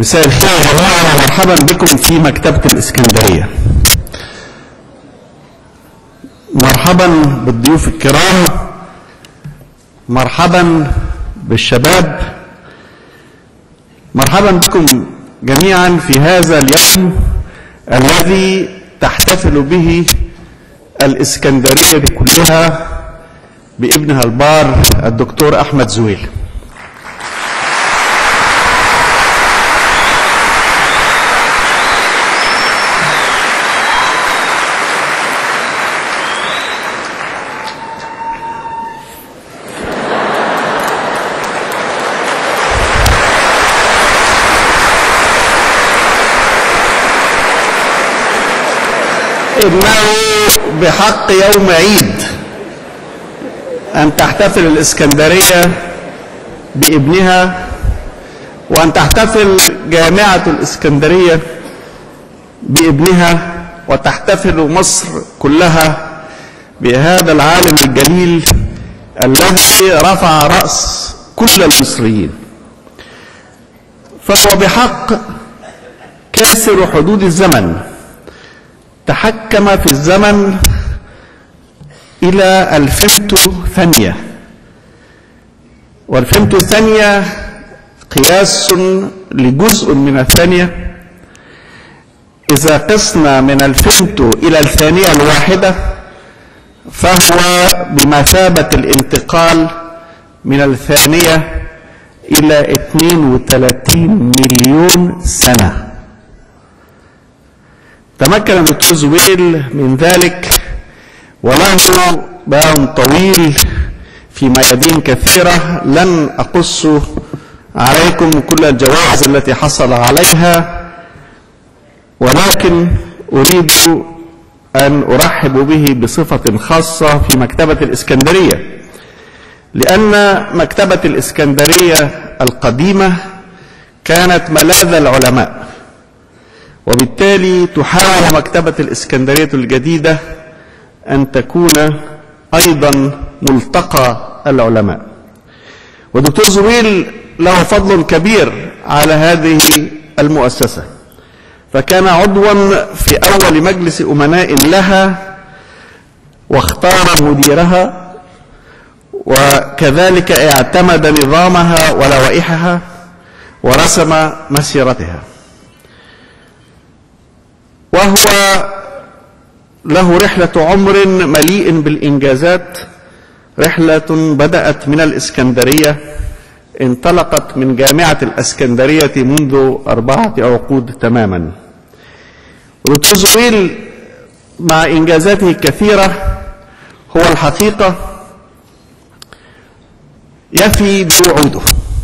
مساء الخير يا جماعة مرحبا بكم في مكتبة الإسكندرية مرحبا بالضيوف الكرام مرحبا بالشباب مرحبا بكم جميعا في هذا اليوم الذي تحتفل به الإسكندرية كلها بابنها البار الدكتور أحمد زويل إنه بحق يوم عيد أن تحتفل الإسكندرية بابنها وأن تحتفل جامعة الإسكندرية بابنها وتحتفل مصر كلها بهذا العالم الجليل الذي رفع رأس كل المصريين فهو بحق كاسر حدود الزمن تحكم في الزمن إلى الفمت ثانية والفمت الثانية قياس لجزء من الثانية إذا قسنا من الفمت إلى الثانية الواحدة فهو بمثابة الانتقال من الثانية إلى 32 مليون سنة تمكن الدكتور زويل من ذلك وله باب طويل في ميادين كثيرة لن أقص عليكم كل الجوائز التي حصل عليها ولكن أريد أن أرحب به بصفة خاصة في مكتبة الإسكندرية لأن مكتبة الإسكندرية القديمة كانت ملاذ العلماء وبالتالي تحاول مكتبة الإسكندرية الجديدة أن تكون أيضا ملتقى العلماء ودكتور زويل له فضل كبير على هذه المؤسسة فكان عضوا في أول مجلس أمناء لها واختار مديرها وكذلك اعتمد نظامها ولوائحها ورسم مسيرتها وهو له رحلة عمر مليء بالإنجازات رحلة بدأت من الإسكندرية انطلقت من جامعة الإسكندرية منذ أربعة عقود تماما ودكتور زويل مع إنجازاته الكثيرة هو الحقيقة يفي بوعوده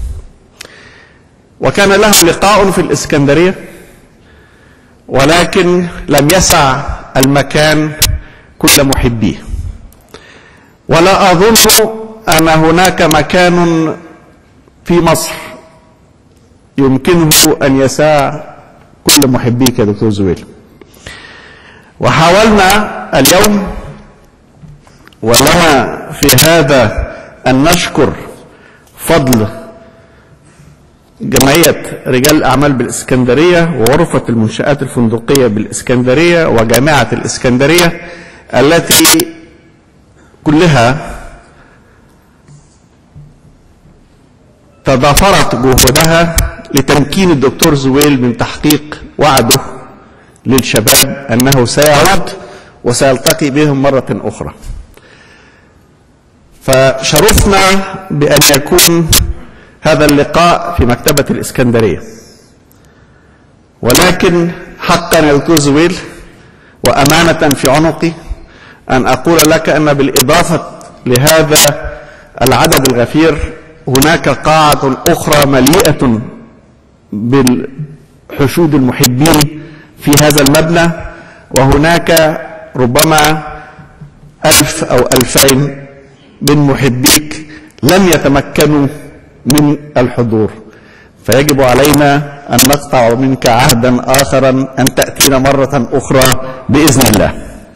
وكان له لقاء في الإسكندرية ولكن لم يسع المكان كل محبيه ولا أظن أن هناك مكان في مصر يمكنه أن يسع كل محبيك يا دكتور زويل وحاولنا اليوم ولنا في هذا أن نشكر فضل جمعية رجال الأعمال بالإسكندرية وغرفة المنشآت الفندقية بالإسكندرية وجامعة الإسكندرية التي كلها تضافرت جهودها لتمكين الدكتور زويل من تحقيق وعده للشباب أنه سيعود وسيلتقي بهم مرة أخرى فشرفنا بأن يكون هذا اللقاء في مكتبة الإسكندرية ولكن حقا يا دكتور زويل وأمانة في عنقي أن أقول لك أن بالإضافة لهذا العدد الغفير هناك قاعة أخرى مليئة بالحشود المحبين في هذا المبنى وهناك ربما ألف أو ألفين من محبيك لم يتمكنوا من الحضور فيجب علينا أن نقطع منك عهدا آخرا أن تأتينا مرة أخرى بإذن الله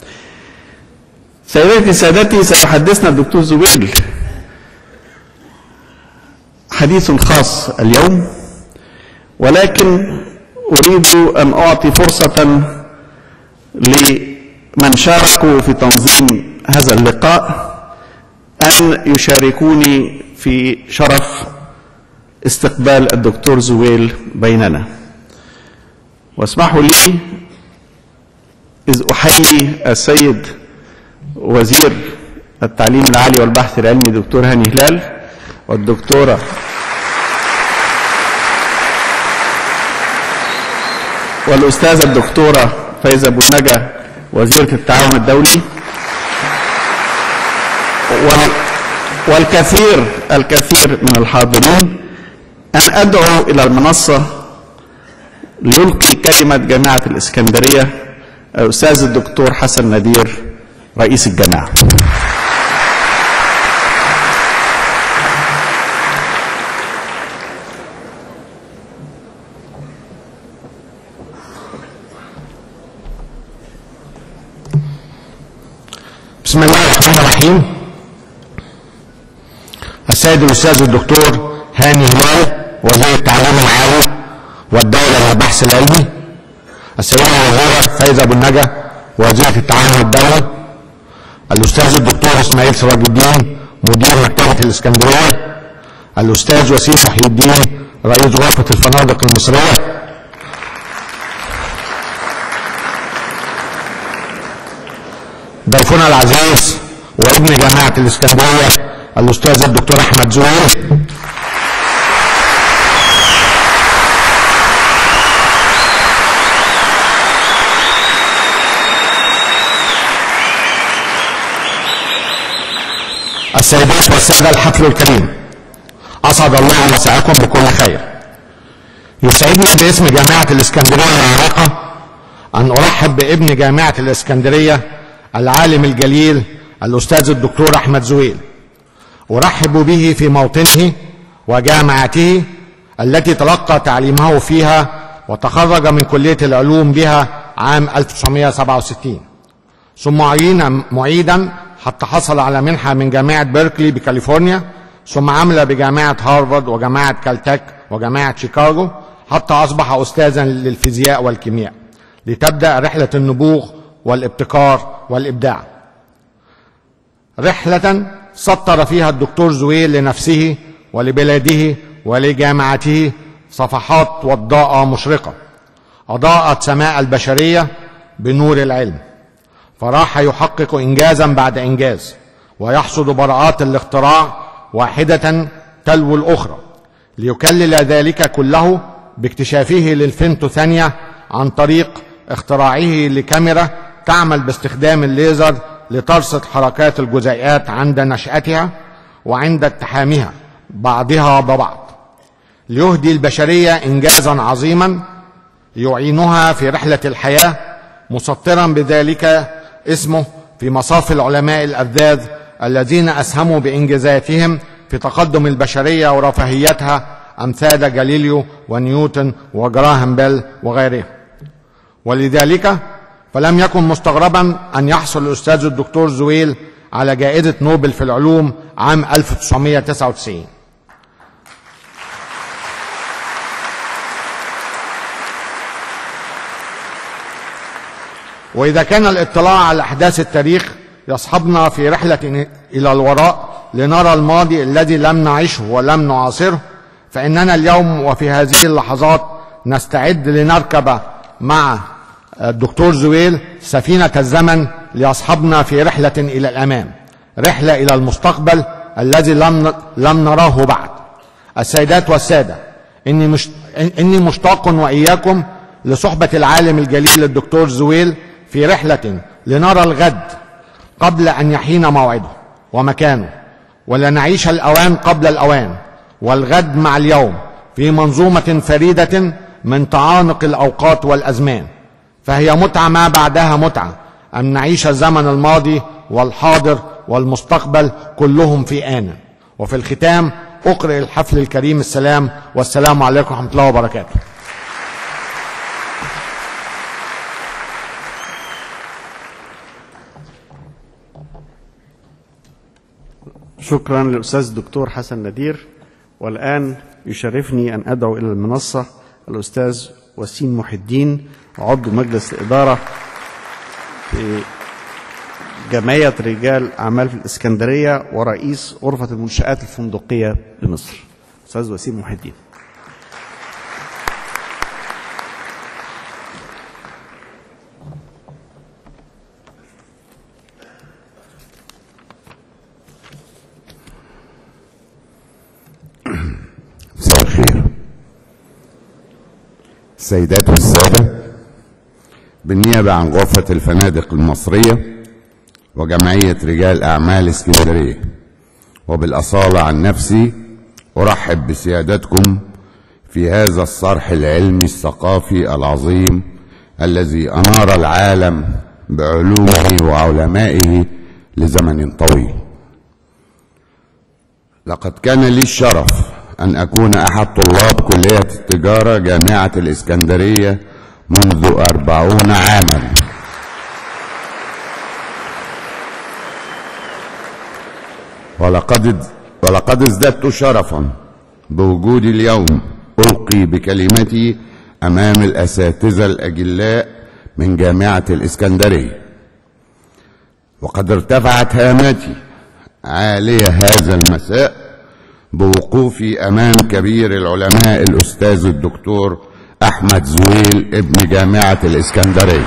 سيداتي سادتي سيحدثنا الدكتور زويل حديث خاص اليوم ولكن أريد أن أعطي فرصة لمن شاركوا في تنظيم هذا اللقاء أن يشاركوني في شرف استقبال الدكتور زويل بيننا واسمحوا لي إذ أحيي السيد وزير التعليم العالي والبحث العلمي دكتور هاني هلال والدكتورة والأستاذة الدكتورة فايزة أبو النجا وزيرة التعاون الدولي وال والكثير الكثير من الحاضرين أن أدعو إلى المنصة ليلقي كلمة جامعة الإسكندرية الأستاذ الدكتور حسن ندير رئيس الجامعة بسم الله الرحمن الرحيم السيد الاستاذ الدكتور هاني هلال وزير التعليم العالي والدوله للبحث العلمي السيده الوزيره فايزه ابو النجا وزيره التعاون الدولي الاستاذ الدكتور اسماعيل سراج الدين مدير مكتبه الاسكندريه الاستاذ وسيم محي الدين رئيس غرفه الفنادق المصريه ضيفنا العزيز وابن جامعة الإسكندرية الأستاذ الدكتور أحمد زويل السيدات والسادة الحفل الكريم أسعد الله مساءكم بكل خير يسعدني باسم جامعة الإسكندرية العريقة أن أرحب بابن جامعة الإسكندرية العالم الجليل الأستاذ الدكتور أحمد زويل أرحب به في موطنه وجامعته التي تلقى تعليمه فيها وتخرج من كلية العلوم بها عام 1967 ثم عين معيدا حتى حصل على منحة من جامعة بيركلي بكاليفورنيا ثم عمل بجامعة هارفارد وجامعة كالتك وجامعة شيكاغو حتى أصبح أستاذا للفيزياء والكيمياء لتبدأ رحلة النبوغ والابتكار والإبداع رحلة سطر فيها الدكتور زويل لنفسه ولبلاده ولجامعته صفحات وضاءة مشرقة أضاءت سماء البشرية بنور العلم فراح يحقق إنجازا بعد إنجاز ويحصد براءات الاختراع واحدة تلو الأخرى ليكلل ذلك كله باكتشافه للفنتو ثانية عن طريق اختراعه لكاميرا تعمل باستخدام الليزر لترصد حركات الجزيئات عند نشأتها وعند اتحامها بعضها ببعض ليهدي البشرية إنجازا عظيما يعينها في رحلة الحياة مسطرا بذلك اسمه في مصاف العلماء الأذاذ الذين أسهموا بإنجازاتهم في تقدم البشرية ورفاهيتها أمثال جاليليو ونيوتن وجراهام بيل وغيرهم ولذلك فلم يكن مستغربا أن يحصل الأستاذ الدكتور زويل على جائزة نوبل في العلوم عام 1999 وإذا كان الاطلاع على أحداث التاريخ يصحبنا في رحلة إلى الوراء لنرى الماضي الذي لم نعيشه ولم نعاصره فإننا اليوم وفي هذه اللحظات نستعد لنركب مع الدكتور زويل سفينة الزمن ليصحبنا في رحلة إلى الأمام رحلة إلى المستقبل الذي لم لم نراه بعد السيدات والسادة إني مش إني مشتاق وإياكم لصحبة العالم الجليل الدكتور زويل في رحلة لنرى الغد قبل أن يحين موعده ومكانه ولنعيش الأوان قبل الأوان والغد مع اليوم في منظومة فريدة من تعانق الأوقات والأزمان فهي متعة ما بعدها متعة أن نعيش الزمن الماضي والحاضر والمستقبل كلهم في آن وفي الختام أقرأ الحفل الكريم السلام والسلام عليكم ورحمة الله وبركاته شكرا للأستاذ الدكتور حسن ندير والآن يشرفني أن أدعو إلى المنصة الأستاذ وسيم محي الدين عضو مجلس الإدارة في جمعية رجال أعمال في الإسكندرية ورئيس غرفة المنشآت الفندقية بمصر أستاذ وسيم محي الدين مساء الخير السيدات والسادة بالنيابة عن غرفة الفنادق المصرية وجمعية رجال أعمال اسكندرية وبالأصالة عن نفسي أرحب بسيادتكم في هذا الصرح العلمي الثقافي العظيم الذي أنار العالم بعلومه وعلمائه لزمن طويل لقد كان لي الشرف أن أكون أحد طلاب كلية التجارة جامعة الإسكندرية منذ أربعون عاما ولقد ولقد ازددت شرفا بوجودي اليوم ألقي بكلمتي أمام الأساتذة الأجلاء من جامعة الإسكندرية وقد ارتفعت هامتي عالية هذا المساء بوقوفي أمام كبير العلماء الأستاذ الدكتور أحمد زويل ابن جامعة الإسكندرية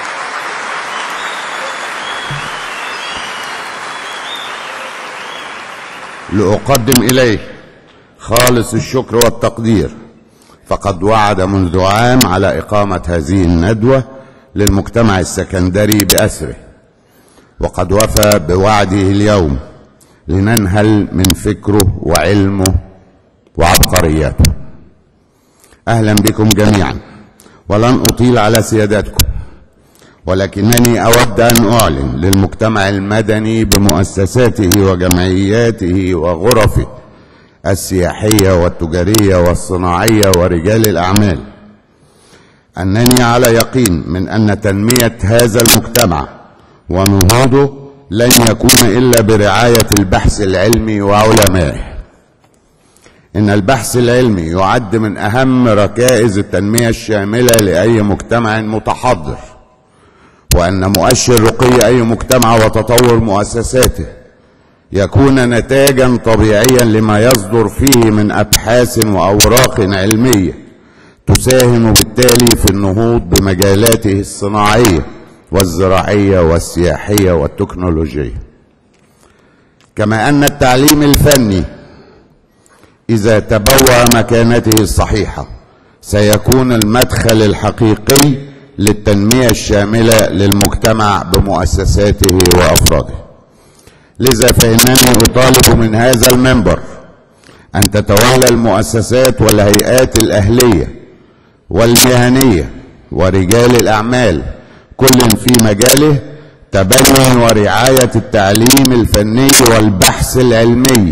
لأقدم إليه خالص الشكر والتقدير فقد وعد منذ عام على إقامة هذه الندوة للمجتمع السكندري بأسره وقد وفى بوعده اليوم لننهل من فكره وعلمه وعبقرياته اهلا بكم جميعا ولن اطيل على سيادتكم ولكنني اود ان اعلن للمجتمع المدني بمؤسساته وجمعياته وغرفه السياحيه والتجاريه والصناعيه ورجال الاعمال انني على يقين من ان تنميه هذا المجتمع ونهوضه لن يكون الا برعايه البحث العلمي وعلمائه ان البحث العلمي يعد من اهم ركائز التنميه الشامله لاي مجتمع متحضر وان مؤشر رقي اي مجتمع وتطور مؤسساته يكون نتاجا طبيعيا لما يصدر فيه من ابحاث واوراق علميه تساهم بالتالي في النهوض بمجالاته الصناعيه والزراعيه والسياحيه والتكنولوجيه كما ان التعليم الفني اذا تبوأ مكانته الصحيحه سيكون المدخل الحقيقي للتنميه الشامله للمجتمع بمؤسساته وافراده لذا فانني اطالب من هذا المنبر ان تتولى المؤسسات والهيئات الاهليه والمهنيه ورجال الاعمال كل في مجاله تبني ورعايه التعليم الفني والبحث العلمي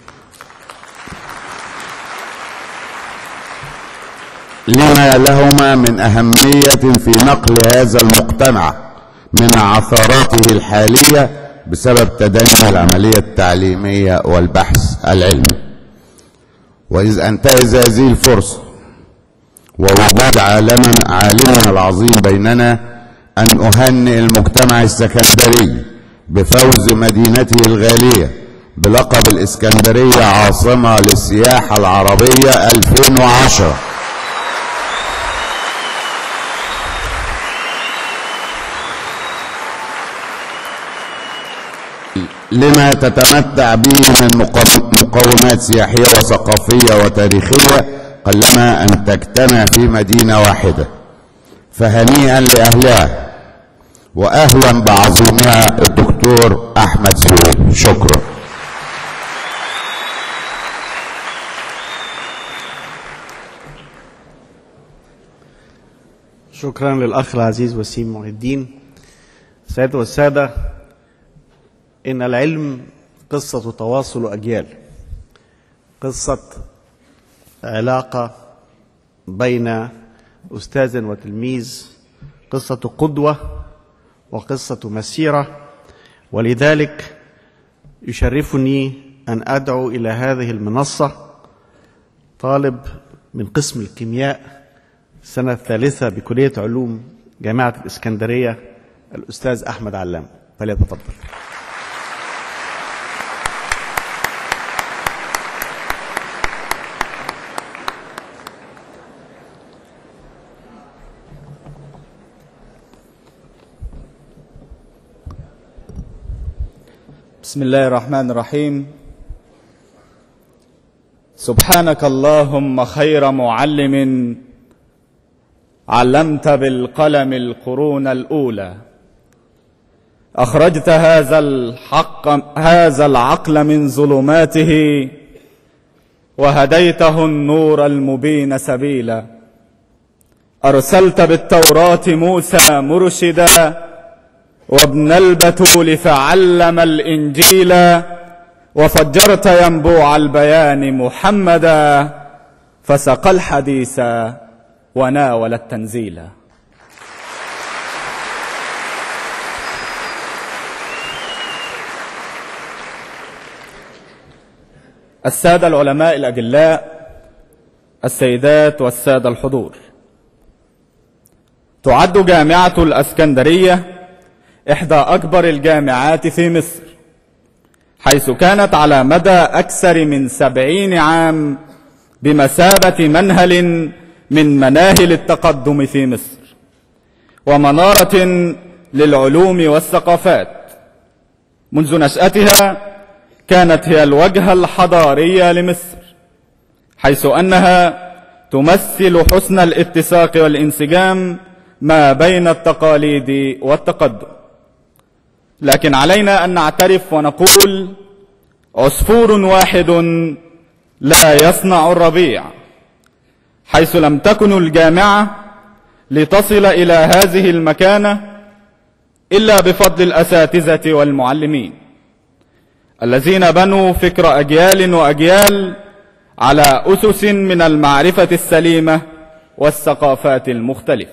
لما لهما من اهميه في نقل هذا المجتمع من عثراته الحاليه بسبب تدني العمليه التعليميه والبحث العلمي واذ انتهز هذه الفرصه ووجود عالما عالمنا العظيم بيننا ان اهنئ المجتمع السكندري بفوز مدينته الغاليه بلقب الاسكندريه عاصمه للسياحه العربيه 2010 لما تتمتع به من مقومات سياحيه وثقافيه وتاريخيه قلما ان تجتمع في مدينه واحده فهنيئا لاهلها واهلا بعظيمها الدكتور احمد زويل شكرا شكرا للأخ العزيز وسيم محي الدين السيدة والسادة إن العلم قصة تواصل أجيال قصة علاقة بين أستاذ وتلميذ قصة قدوة وقصة مسيرة ولذلك يشرفني أن أدعو إلى هذه المنصة طالب من قسم الكيمياء السنة الثالثة بكلية علوم جامعة الإسكندرية الأستاذ أحمد علام فليتفضل بسم الله الرحمن الرحيم سبحانك اللهم خير معلم علمت بالقلم القرون الأولى أخرجت هذا الحق هذا العقل من ظلماته وهديته النور المبين سبيلا أرسلت بالتوراة موسى مرشدا وابن البتول فعلم الإنجيل وفجرت ينبوع البيان محمدا فسقى الحديث وناول التنزيل السادة العلماء الأجلاء السيدات والسادة الحضور تعد جامعة الأسكندرية إحدى أكبر الجامعات في مصر حيث كانت على مدى أكثر من سبعين عام بمثابة منهل من مناهل التقدم في مصر ومنارة للعلوم والثقافات منذ نشأتها كانت هي الوجهة الحضارية لمصر حيث أنها تمثل حسن الاتساق والانسجام ما بين التقاليد والتقدم لكن علينا أن نعترف ونقول عصفور واحد لا يصنع الربيع حيث لم تكن الجامعة لتصل إلى هذه المكانة إلا بفضل الأساتذة والمعلمين الذين بنوا فكر أجيال وأجيال على أسس من المعرفة السليمة والثقافات المختلفة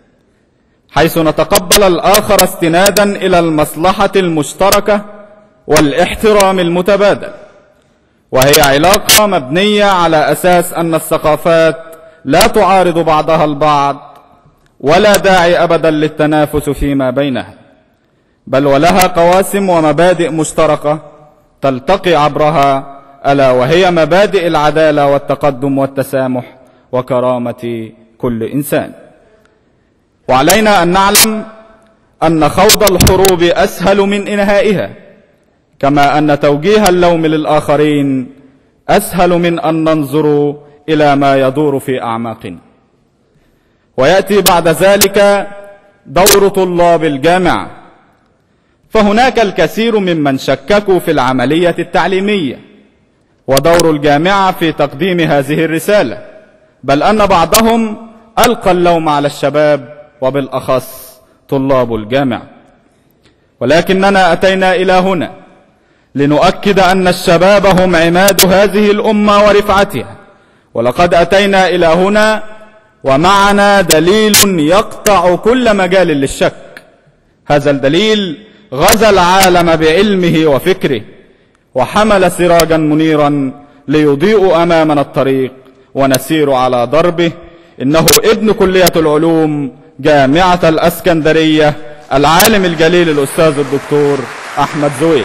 حيث نتقبل الآخر استنادا إلى المصلحة المشتركة والاحترام المتبادل وهي علاقة مبنية على أساس أن الثقافات لا تعارض بعضها البعض ولا داعي أبدا للتنافس فيما بينها بل ولها قواسم ومبادئ مشتركة تلتقي عبرها ألا وهي مبادئ العدالة والتقدم والتسامح وكرامة كل إنسان وعلينا أن نعلم أن خوض الحروب أسهل من إنهائها كما أن توجيه اللوم للآخرين أسهل من أن ننظر إلى ما يدور في أعماقنا ويأتي بعد ذلك دور طلاب الجامعة فهناك الكثير ممن شككوا في العملية التعليمية ودور الجامعة في تقديم هذه الرسالة بل أن بعضهم ألقى اللوم على الشباب وبالأخص طلاب الجامعة ولكننا أتينا إلى هنا لنؤكد أن الشباب هم عماد هذه الأمة ورفعتها ولقد أتينا إلى هنا ومعنا دليل يقطع كل مجال للشك هذا الدليل غزا العالم بعلمه وفكره وحمل سراجا منيرا ليضيء أمامنا الطريق ونسير على دربه إنه ابن كلية العلوم جامعة الأسكندرية العالم الجليل الأستاذ الدكتور أحمد زويل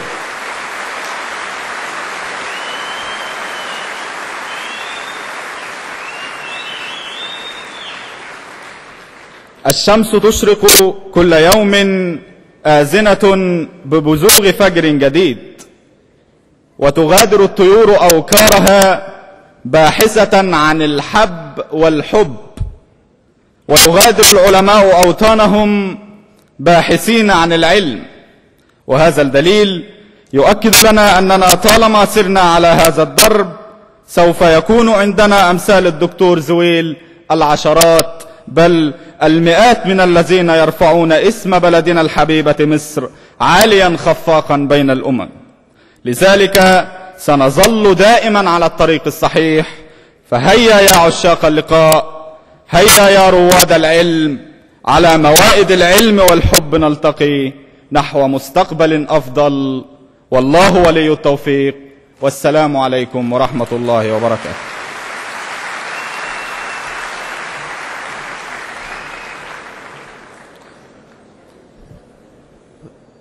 الشمس تشرق كل يوم آزنة ببزوغ فجر جديد وتغادر الطيور أوكارها باحثة عن الحب والحب ويغادر العلماء أوطانهم باحثين عن العلم وهذا الدليل يؤكد لنا أننا طالما سرنا على هذا الدرب سوف يكون عندنا أمثال الدكتور زويل العشرات بل المئات من الذين يرفعون اسم بلدنا الحبيبة مصر عاليا خفاقا بين الأمم لذلك سنظل دائما على الطريق الصحيح فهيا يا عشاق اللقاء هيا يا رواد العلم على موائد العلم والحب نلتقي نحو مستقبل أفضل والله ولي التوفيق والسلام عليكم ورحمة الله وبركاته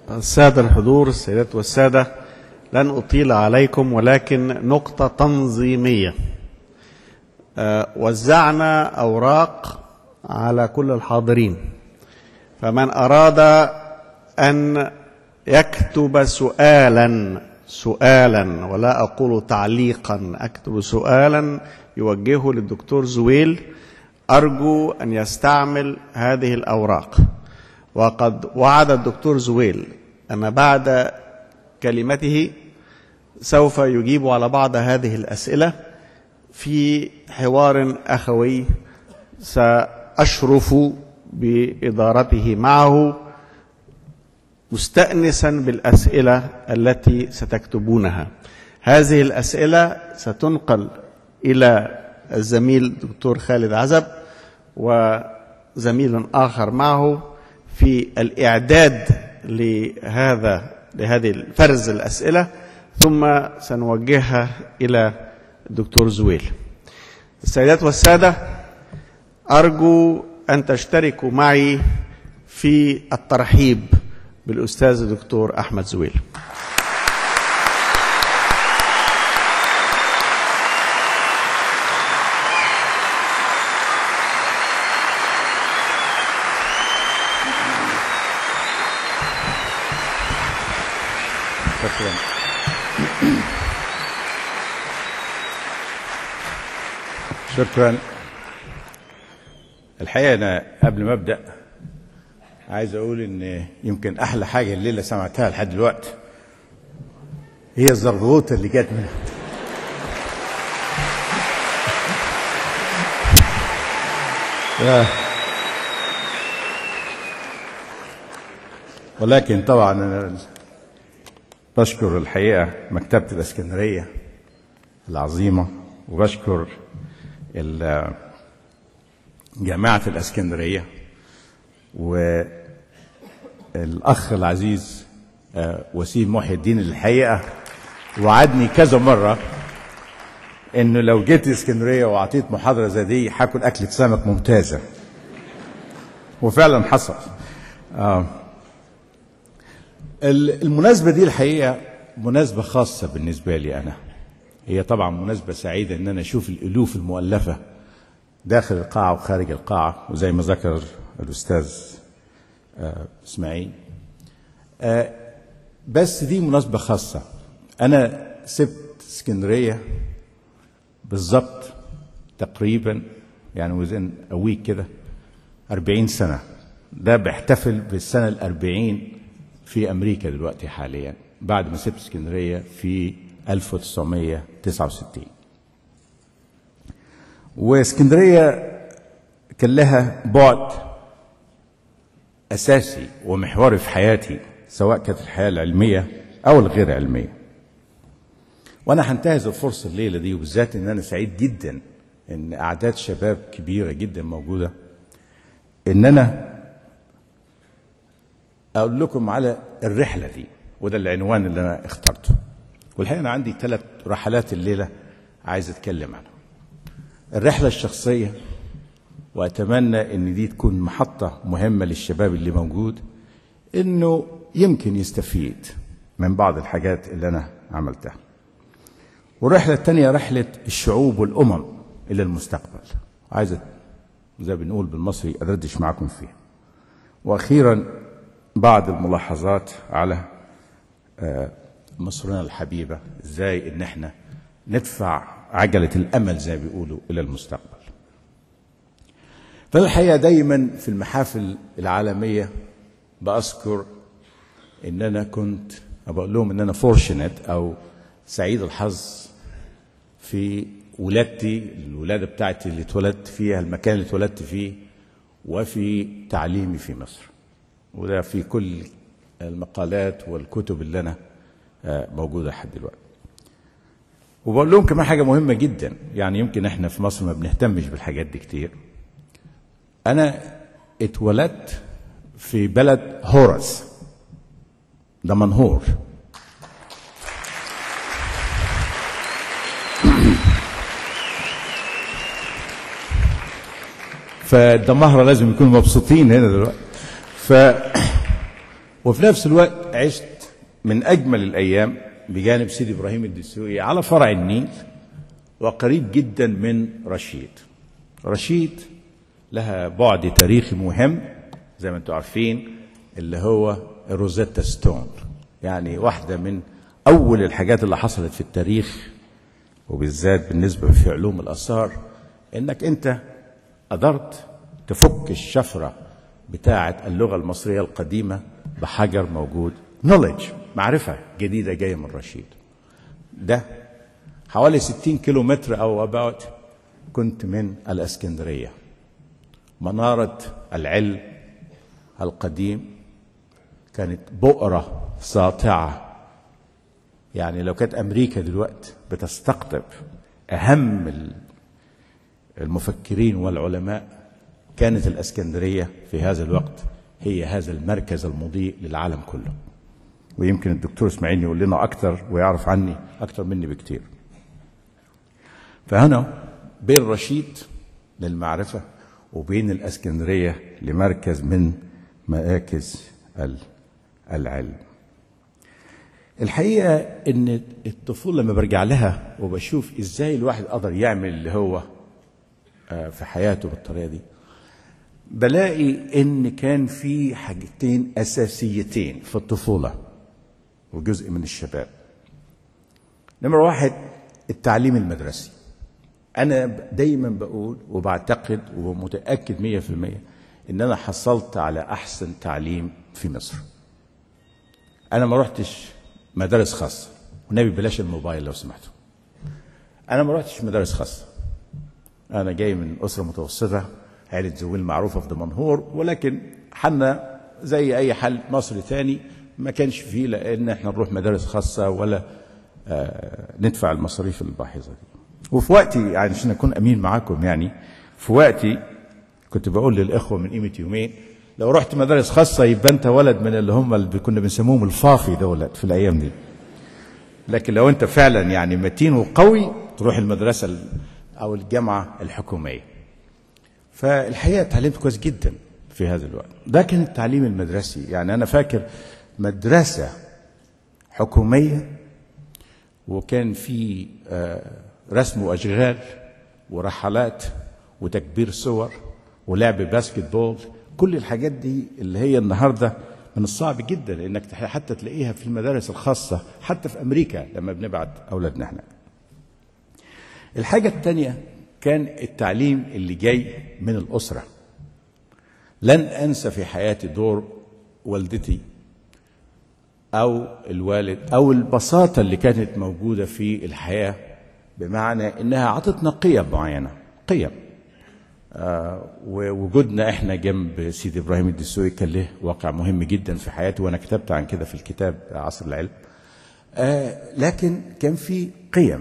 السادة الحضور السيدات والسادة لن أطيل عليكم ولكن نقطة تنظيمية آه، وزعنا أوراق على كل الحاضرين فمن أراد أن يكتب سؤالا سؤالا ولا أقول تعليقا أكتب سؤالا يوجهه للدكتور زويل أرجو أن يستعمل هذه الأوراق وقد وعد الدكتور زويل أن بعد كلمته سوف يجيب على بعض هذه الأسئلة في حوار أخوي سأشرف بإدارته معه مستأنسا بالأسئلة التي ستكتبونها هذه الأسئلة ستنقل إلى الزميل الدكتور خالد عزب وزميل آخر معه في الإعداد لهذا لهذه فرز الأسئلة ثم سنوجهها إلى الدكتور زويل السيدات والسادة أرجو أن تشتركوا معي في الترحيب بالأستاذ الدكتور أحمد زويل شكرا شكرا الحقيقه انا قبل ما ابدا عايز اقول ان يمكن احلى حاجه الليله سمعتها لحد دلوقتي هي الزرغوطه اللي جت منها ولكن طبعا انا بشكر الحقيقه مكتبه الاسكندريه العظيمه وبشكر ال- جامعه الاسكندريه والاخ العزيز آه، وسيم محي الدين الحقيقه وعدني كذا مره انه لو جيت اسكندريه واعطيت محاضره زي دي هاكل اكله سمك ممتازه وفعلا حصل آه. ال- المناسبه دي الحقيقه مناسبه خاصه بالنسبه لي انا هي طبعا مناسبه سعيده ان انا اشوف الالوف المؤلفه داخل القاعه وخارج القاعه وزي ما ذكر الاستاذ آه، اسماعيل آه، بس دي مناسبه خاصه انا سبت اسكندريه بالظبط تقريبا يعني وزن ويك كده 40 سنه ده بيحتفل بالسنه الأربعين في امريكا دلوقتي حاليا بعد ما سبت اسكندريه في 1969 واسكندريه كان لها بعد اساسي ومحوري في حياتي سواء كانت الحياه العلميه او الغير علميه وانا هنتهز الفرصه الليله دي وبالذات ان انا سعيد جدا ان اعداد شباب كبيره جدا موجوده ان انا اقول لكم على الرحله دي وده العنوان اللي انا اخترته والحقيقه انا عندي ثلاث رحلات الليله عايز اتكلم عنهم الرحله الشخصيه واتمنى ان دي تكون محطه مهمه للشباب اللي موجود انه يمكن يستفيد من بعض الحاجات اللي انا عملتها والرحله الثانيه رحله الشعوب والامم الى المستقبل عايز زي ما بنقول بالمصري ادردش معاكم فيها واخيرا بعض الملاحظات على آه، مصرنا الحبيبه ازاي ان احنا ندفع عجله الامل زي ما بيقولوا الى المستقبل فالحقيقه دايما في المحافل العالميه باذكر ان انا كنت بقول لهم ان انا فورشنت او سعيد الحظ في ولادتي الولاده بتاعتي اللي اتولدت فيها المكان اللي اتولدت فيه وفي تعليمي في مصر وده في كل المقالات والكتب اللي انا آه، موجوده لحد دلوقتي وبقول لهم كمان حاجه مهمه جدا يعني يمكن احنا في مصر ما بنهتمش بالحاجات دي كتير انا اتولدت في بلد هورس دمنهور فالدمهرة لازم يكونوا مبسوطين هنا دلوقتي ف وفي نفس الوقت عشت من أجمل الأيام بجانب سيدي إبراهيم الدسوقي على فرع النيل وقريب جدا من رشيد رشيد لها بعد تاريخي مهم زي ما انتم عارفين اللي هو روزيتا ستون يعني واحدة من أول الحاجات اللي حصلت في التاريخ وبالذات بالنسبة في علوم الآثار إنك أنت قدرت تفك الشفرة بتاعة اللغة المصرية القديمة بحجر موجود knowledge معرفة جديدة جاية من رشيد ده حوالي 60 كيلو متر أو about كنت من الإسكندرية منارة العلم القديم كانت بؤرة ساطعة يعني لو كانت أمريكا دلوقتي بتستقطب أهم المفكرين والعلماء كانت الإسكندرية في هذا الوقت هي هذا المركز المضيء للعالم كله ويمكن الدكتور اسماعيل يقول لنا أكتر ويعرف عني أكتر مني بكتير فهنا بين رشيد للمعرفة وبين الإسكندرية لمركز من مراكز العلم الحقيقة إن الطفولة لما برجع لها وبشوف إزاي الواحد قدر يعمل اللي هو في حياته بالطريقة دي بلاقي إن كان في حاجتين أساسيتين في الطفولة وجزء من الشباب نمرة واحد التعليم المدرسي أنا دايما بقول وبعتقد ومتأكد مية في المية إن أنا حصلت على أحسن تعليم في مصر أنا ما رحتش مدارس خاصة والنبي بلاش الموبايل لو سمحتوا أنا ما رحتش مدارس خاصة أنا جاي من أسرة متوسطة عائلة زويل معروفة في دمنهور ولكن حنا زي أي حل مصري تاني ما كانش فيه لأن احنا نروح مدارس خاصة ولا آه ندفع المصاريف الباحظة دي وفي وقتي يعني عشان أكون أمين معاكم يعني في وقتي كنت بقول للإخوة من قيمة يومين لو رحت مدارس خاصة يبقى أنت ولد من اللي هم اللي كنا بنسموهم الفافي دولت في الأيام دي لكن لو أنت فعلا يعني متين وقوي تروح المدرسة أو الجامعة الحكومية فالحقيقة اتعلمت كويس جدا في هذا الوقت ده كان التعليم المدرسي يعني أنا فاكر مدرسة حكومية وكان في رسم وأشغال ورحلات وتكبير صور ولعب باسكت بول كل الحاجات دي اللي هي النهارده من الصعب جدا انك حتى تلاقيها في المدارس الخاصه حتى في امريكا لما بنبعت اولادنا احنا. الحاجه الثانيه كان التعليم اللي جاي من الاسره. لن انسى في حياتي دور والدتي او الوالد او البساطه اللي كانت موجوده في الحياه بمعنى انها عطتنا قيم معينه قيم آه ووجودنا احنا جنب سيدي ابراهيم الدسوقي كان له واقع مهم جدا في حياتي وانا كتبت عن كده في الكتاب عصر العلم آه لكن كان في قيم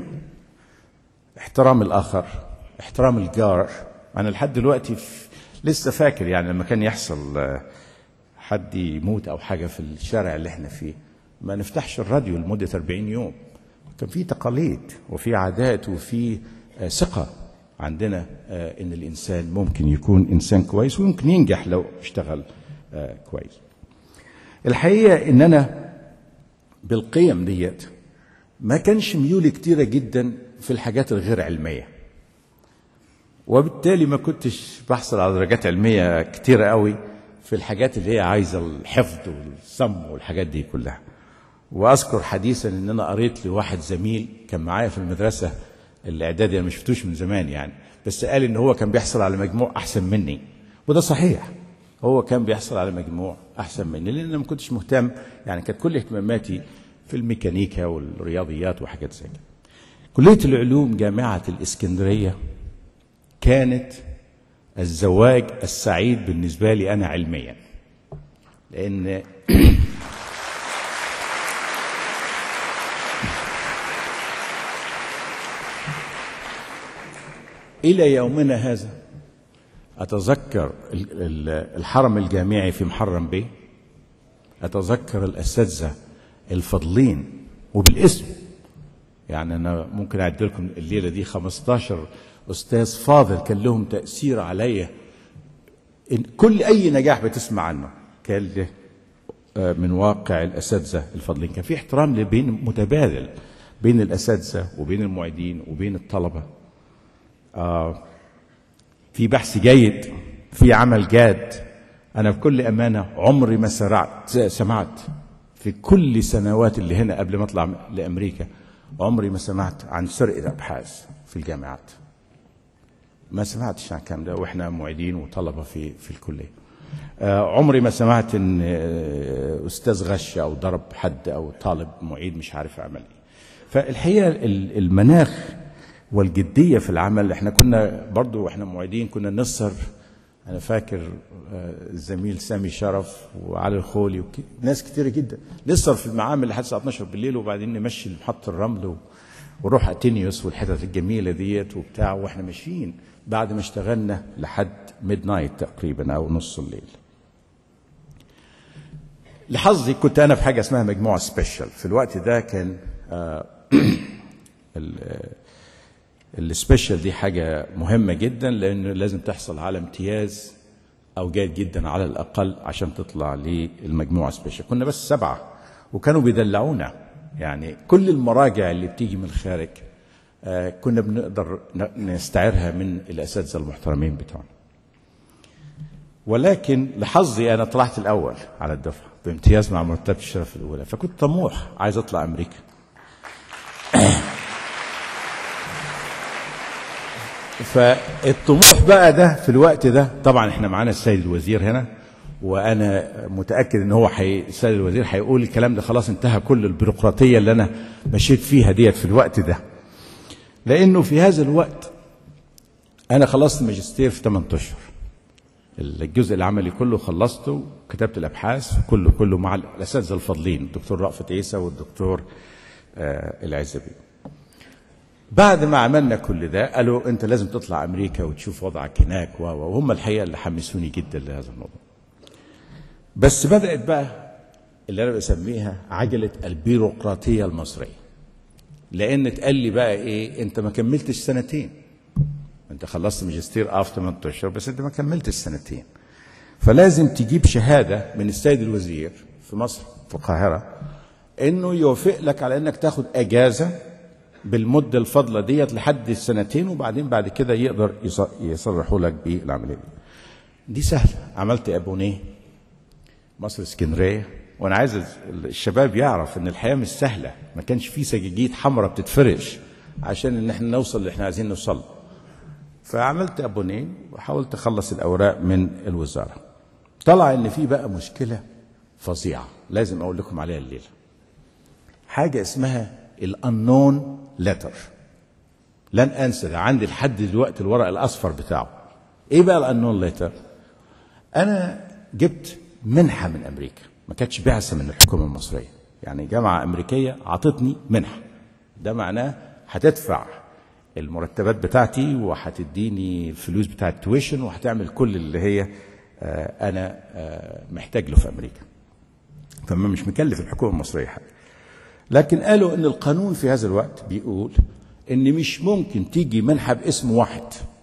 احترام الاخر احترام الجار انا لحد دلوقتي لسه فاكر يعني لما كان يحصل آه حد يموت او حاجه في الشارع اللي احنا فيه ما نفتحش الراديو لمده 40 يوم كان في تقاليد وفي عادات وفي ثقه عندنا ان الانسان ممكن يكون انسان كويس ويمكن ينجح لو اشتغل كويس الحقيقه ان انا بالقيم ديت ما كانش ميولي كتيره جدا في الحاجات الغير علميه وبالتالي ما كنتش بحصل على درجات علميه كتيره قوي في الحاجات اللي هي عايزه الحفظ والصم والحاجات دي كلها واذكر حديثا ان انا قريت لواحد زميل كان معايا في المدرسه الاعدادي انا ما شفتوش من زمان يعني بس قال ان هو كان بيحصل على مجموع احسن مني وده صحيح هو كان بيحصل على مجموع احسن مني لان انا ما كنتش مهتم يعني كانت كل اهتماماتي في الميكانيكا والرياضيات وحاجات زي كده كليه العلوم جامعه الاسكندريه كانت الزواج السعيد بالنسبه لي انا علميا لان إلى يومنا هذا أتذكر الحرم الجامعي في محرم بيه أتذكر الأساتذة الفضلين وبالاسم يعني أنا ممكن أعد لكم الليلة دي 15 أستاذ فاضل كان لهم تأثير عليا إن كل أي نجاح بتسمع عنه كان له آه، من واقع الاساتذه الفاضلين كان في احترام بين متبادل بين الاساتذه وبين المعيدين وبين الطلبه آه، في بحث جيد في عمل جاد انا بكل امانه عمري ما سرعت سمعت في كل سنوات اللي هنا قبل ما اطلع لامريكا عمري ما سمعت عن سرقه ابحاث في الجامعات ما سمعتش عن الكلام ده واحنا معيدين وطلبه في في الكليه آه، عمري ما سمعت ان آه، استاذ غش او ضرب حد او طالب معيد مش عارف يعمل ايه فالحقيقه ال- المناخ والجديه في العمل احنا كنا برضو واحنا معيدين كنا نسهر انا فاكر آه، الزميل سامي شرف وعلي الخولي وك... ناس كتيره جدا نسهر في المعامل لحد الساعه 12 بالليل وبعدين نمشي لمحطه الرمل و... ونروح اتينيوس والحتت الجميله ديت وبتاع واحنا ماشيين بعد ما اشتغلنا لحد ميد نايت تقريبا او نص الليل لحظي كنت انا في حاجه اسمها مجموعه سبيشال في الوقت ده كان آه، ال- آه، السبيشال دي حاجه مهمه جدا لانه لازم تحصل على امتياز او جيد جدا على الاقل عشان تطلع للمجموعه سبيشال كنا بس سبعه وكانوا بيدلعونا يعني كل المراجع اللي بتيجي من الخارج آه، كنا بنقدر ن- نستعيرها من الاساتذه المحترمين بتوعنا ولكن لحظي انا طلعت الاول على الدفعه بامتياز مع مرتبه الشرف الاولى فكنت طموح عايز اطلع امريكا فالطموح بقى ده في الوقت ده طبعا احنا معانا السيد الوزير هنا وانا متاكد ان هو حي... السيد الوزير هيقول الكلام ده خلاص انتهى كل البيروقراطيه اللي انا مشيت فيها ديت في الوقت ده لانه في هذا الوقت انا خلصت ماجستير في 8 اشهر الجزء العملي كله خلصته كتبت الابحاث كله كله مع الاساتذه الفاضلين الدكتور رأفت عيسى والدكتور آه العزبي بعد ما عملنا كل ده قالوا انت لازم تطلع امريكا وتشوف وضعك هناك و- و- وهم الحقيقه اللي حمسوني جدا لهذا الموضوع بس بدات بقى اللي انا بسميها عجله البيروقراطيه المصريه لان اتقال لي بقى ايه انت ما كملتش سنتين انت خلصت ماجستير اه في 8 اشهر بس انت ما كملتش سنتين فلازم تجيب شهاده من السيد الوزير في مصر في القاهره انه يوافق لك على انك تاخد اجازه بالمده الفاضله ديت لحد السنتين وبعدين بعد كده يقدر يص- يصرحوا لك بالعمليه دي. دي سهله عملت ابونيه مصر اسكندريه وانا عايز الشباب يعرف ان الحياه مش سهله ما كانش في سجاجيد حمراء بتتفرش عشان ان احنا نوصل اللي احنا عايزين نوصل له. فعملت ابونيه وحاولت اخلص الاوراق من الوزاره طلع ان في بقى مشكله فظيعه لازم اقول لكم عليها الليله حاجه اسمها الانون لتر لن انسى ده عندي لحد دلوقتي الورق الاصفر بتاعه ايه بقى الانون لتر انا جبت منحه من امريكا ما كانتش بعثه من الحكومه المصريه يعني جامعه امريكيه عطتني منحه ده معناه هتدفع المرتبات بتاعتي وهتديني الفلوس بتاع التويشن وهتعمل كل اللي هي آه، انا آه، محتاج له في امريكا فما مش مكلف الحكومه المصريه حاجه لكن قالوا ان القانون في هذا الوقت بيقول ان مش ممكن تيجي منحه باسم واحد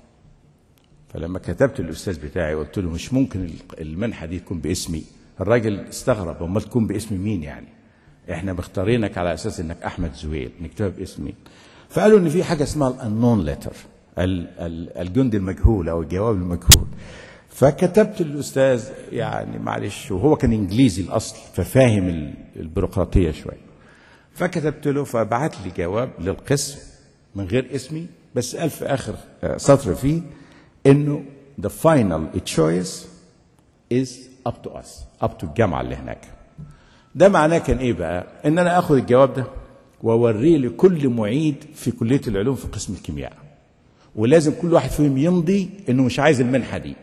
فلما كتبت الاستاذ بتاعي قلت له مش ممكن المنحه دي تكون باسمي الراجل استغرب امال تكون باسم مين يعني احنا مختارينك على اساس انك احمد زويل نكتبها باسم مين فقالوا ان في حاجه اسمها الانون ليتر الجندي المجهول او الجواب المجهول فكتبت للاستاذ يعني معلش وهو كان انجليزي الاصل ففاهم ال- البيروقراطيه شويه فكتبت له فبعت لي جواب للقسم من غير اسمي بس قال في اخر آه، سطر فيه انه the final choice is up to us up to الجامعه اللي هناك ده معناه كان ايه بقى ان انا اخد الجواب ده واوريه لكل معيد في كليه العلوم في قسم الكيمياء ولازم كل واحد فيهم يمضي انه مش عايز المنحه دي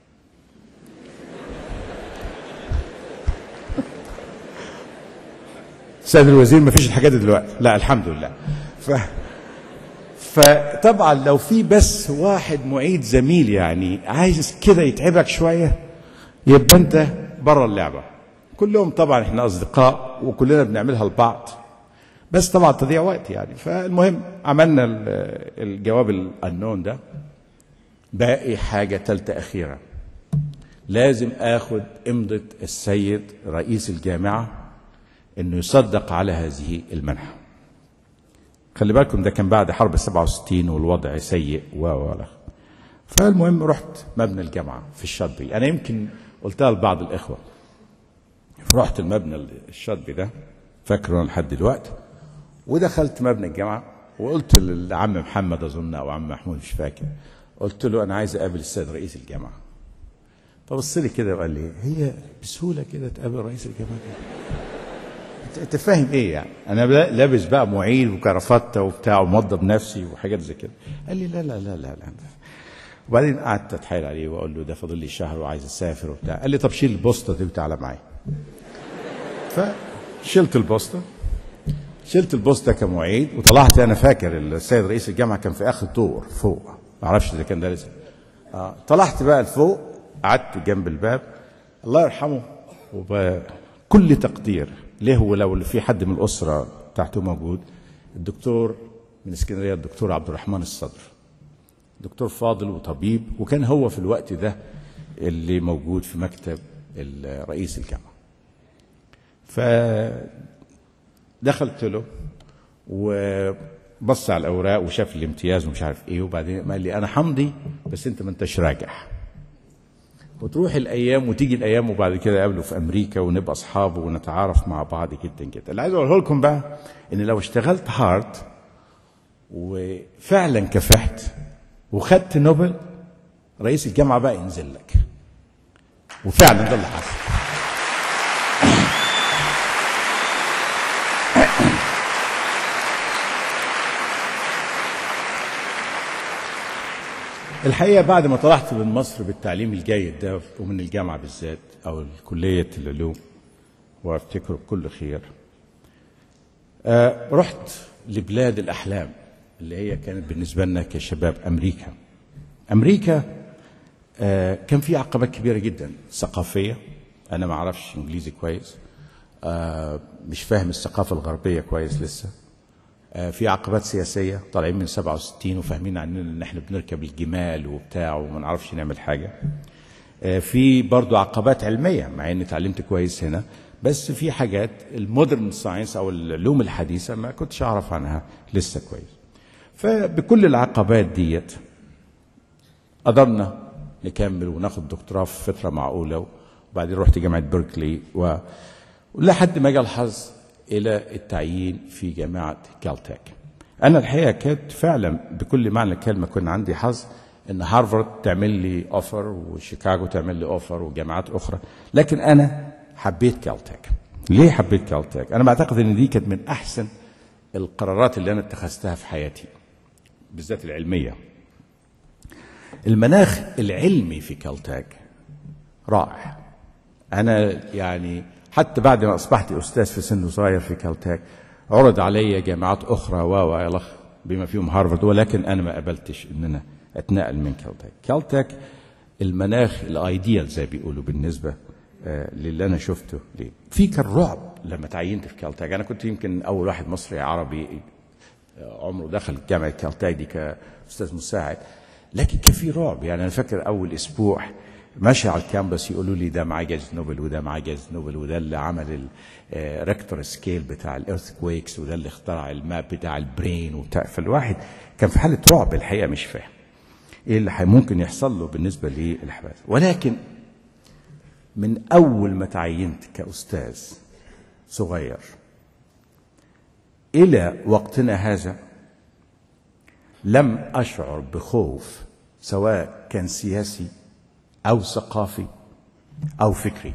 سيد الوزير ما فيش الحاجات دي دلوقتي لا الحمد لله ف... فطبعا لو في بس واحد معيد زميل يعني عايز كده يتعبك شويه يبقى انت بره اللعبه كلهم طبعا احنا اصدقاء وكلنا بنعملها لبعض بس طبعا تضيع وقت يعني فالمهم عملنا ال- الجواب الانون ده باقي حاجه ثالثه اخيره لازم اخد امضة السيد رئيس الجامعة انه يصدق على هذه المنحة خلي بالكم ده كان بعد حرب 67 والوضع سيء و و و. فالمهم رحت مبنى الجامعة في الشاطبي أنا يمكن قلتها لبعض الإخوة فرحت المبنى الشاطبي ده فاكره لحد دلوقتي ودخلت مبنى الجامعة وقلت للعم محمد أظن أو عم محمود مش فاكر قلت له أنا عايز أقابل السيد رئيس الجامعة فبص لي كده وقال لي هي بسهولة كده تقابل رئيس الجامعة كده انت فاهم ايه يعني انا لابس بقى معيد وكرافته وبتاع وموضب نفسي وحاجات زي كده قال لي لا لا لا لا, لا. وبعدين قعدت اتحايل عليه واقول له ده فاضل لي شهر وعايز اسافر وبتاع قال لي طب شيل البوسطه دي وتعالى معايا فشلت البوسطه شلت البوسطه كمعيد وطلعت انا فاكر السيد رئيس الجامعه كان في اخر دور فوق ما اعرفش اذا كان ده لسه آه. طلعت بقى لفوق قعدت جنب الباب الله يرحمه وبكل تقدير ليه هو لو في حد من الاسره بتاعته موجود الدكتور من اسكندريه الدكتور عبد الرحمن الصدر دكتور فاضل وطبيب وكان هو في الوقت ده اللي موجود في مكتب رئيس الجامعه فدخلت له وبص على الاوراق وشاف الامتياز ومش عارف ايه وبعدين قال لي انا همضي بس انت ما انتش راجع وتروح الايام وتيجي الايام وبعد كده اقابله في امريكا ونبقى اصحاب ونتعارف مع بعض جدا جدا اللي عايز اقوله لكم بقى ان لو اشتغلت هارد وفعلا كفحت وخدت نوبل رئيس الجامعه بقى ينزل لك وفعلا ده اللي حصل الحقيقه بعد ما طلعت من مصر بالتعليم الجيد ده ومن الجامعه بالذات او كليه العلوم وافتكره بكل خير آه رحت لبلاد الاحلام اللي هي كانت بالنسبه لنا كشباب امريكا امريكا آه كان في عقبات كبيره جدا ثقافيه انا ما اعرفش انجليزي كويس آه مش فاهم الثقافه الغربيه كويس لسه آه في عقبات سياسيه طالعين من 67 وفاهمين عننا ان احنا بنركب الجمال وبتاع وما نعرفش نعمل حاجه آه في برضو عقبات علميه مع اني اتعلمت كويس هنا بس في حاجات المودرن ساينس او العلوم الحديثه ما كنتش اعرف عنها لسه كويس فبكل العقبات ديت قدرنا نكمل وناخد دكتوراه في فتره معقوله وبعدين رحت جامعه بيركلي و... ولحد ما جاء الحظ الى التعيين في جامعه كالتك. انا الحقيقه كانت فعلا بكل معنى الكلمه كان عندي حظ ان هارفارد تعمل لي اوفر وشيكاغو تعمل لي اوفر وجامعات اخرى لكن انا حبيت كالتك. ليه حبيت كالتك؟ انا بعتقد ان دي كانت من احسن القرارات اللي انا اتخذتها في حياتي بالذات العلميه. المناخ العلمي في كالتاك رائع انا يعني حتى بعد ما اصبحت استاذ في سن صغير في كالتاك عرض علي جامعات اخرى و الخ بما فيهم هارفارد ولكن انا ما قبلتش ان انا اتنقل من كالتاك كالتاك المناخ الايديال زي بيقولوا بالنسبه آه للي انا شفته ليه في كان رعب لما تعينت في كالتاك انا كنت يمكن اول واحد مصري عربي عمره دخل جامعه كالتاك دي كاستاذ مساعد لكن كان في رعب يعني انا فاكر اول اسبوع ماشي على الكامبس يقولوا لي ده معاه جائزه نوبل وده معاه جائزه نوبل وده اللي عمل الريكتور سكيل بتاع الايرث كويكس وده اللي اخترع الماب بتاع البرين وبتاع فالواحد كان في حاله رعب الحقيقه مش فاهم ايه اللي ممكن يحصل له بالنسبه للحباس ولكن من اول ما تعينت كاستاذ صغير الى وقتنا هذا لم اشعر بخوف سواء كان سياسي او ثقافي او فكري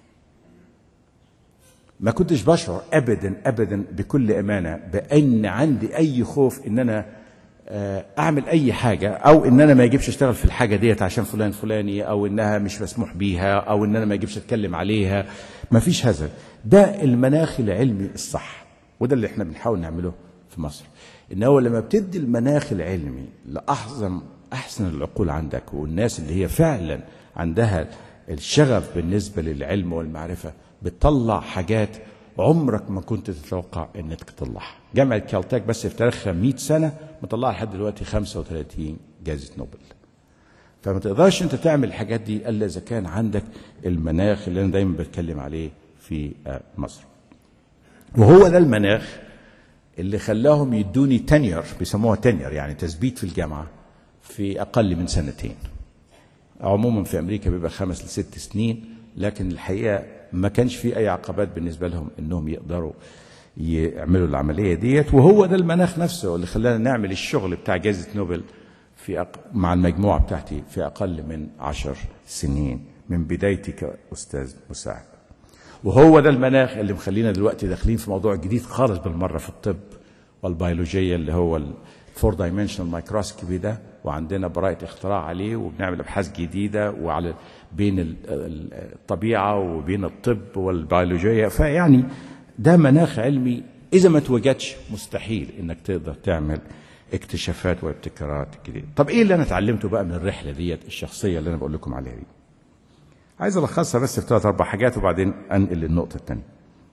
ما كنتش بشعر ابدا ابدا بكل امانه بان عندي اي خوف ان انا اعمل اي حاجه او ان انا ما اجيبش اشتغل في الحاجه ديت عشان فلان فلاني او انها مش مسموح بيها او ان انا ما اجيبش اتكلم عليها ما فيش هذا ده المناخ العلمي الصح وده اللي احنا بنحاول نعمله في مصر ان هو لما بتدي المناخ العلمي لاحسن احسن العقول عندك والناس اللي هي فعلا عندها الشغف بالنسبه للعلم والمعرفه بتطلع حاجات عمرك ما كنت تتوقع انك تطلعها. جامعه كالتاك بس في تاريخها 100 سنه مطلعه لحد دلوقتي 35 جائزه نوبل. فما تقدرش انت تعمل الحاجات دي الا اذا كان عندك المناخ اللي انا دايما بتكلم عليه في آه، مصر وهو ده المناخ اللي خلاهم يدوني تنير بيسموها تنير يعني تثبيت في الجامعه في اقل من سنتين عموما في امريكا بيبقى خمس لست سنين لكن الحقيقه ما كانش في اي عقبات بالنسبه لهم انهم يقدروا يعملوا العمليه ديت وهو ده المناخ نفسه اللي خلانا نعمل الشغل بتاع جائزه نوبل في أق... مع المجموعه بتاعتي في اقل من عشر سنين من بدايتي كاستاذ مساعد وهو ده المناخ اللي مخلينا دلوقتي داخلين في موضوع جديد خالص بالمره في الطب والبيولوجيه اللي هو الفور دايمنشنال مايكروسكوبي ده وعندنا براءة اختراع عليه وبنعمل ابحاث جديده وعلى بين ال- ال- الطبيعه وبين الطب والبيولوجيه فيعني ده مناخ علمي اذا ما توجدش مستحيل انك تقدر تعمل اكتشافات وابتكارات جديده. طب ايه اللي انا اتعلمته بقى من الرحله ديت الشخصيه اللي انا بقول لكم عليها دي؟ عايز الخصها بس في ثلاث اربع حاجات وبعدين انقل للنقطه الثانيه.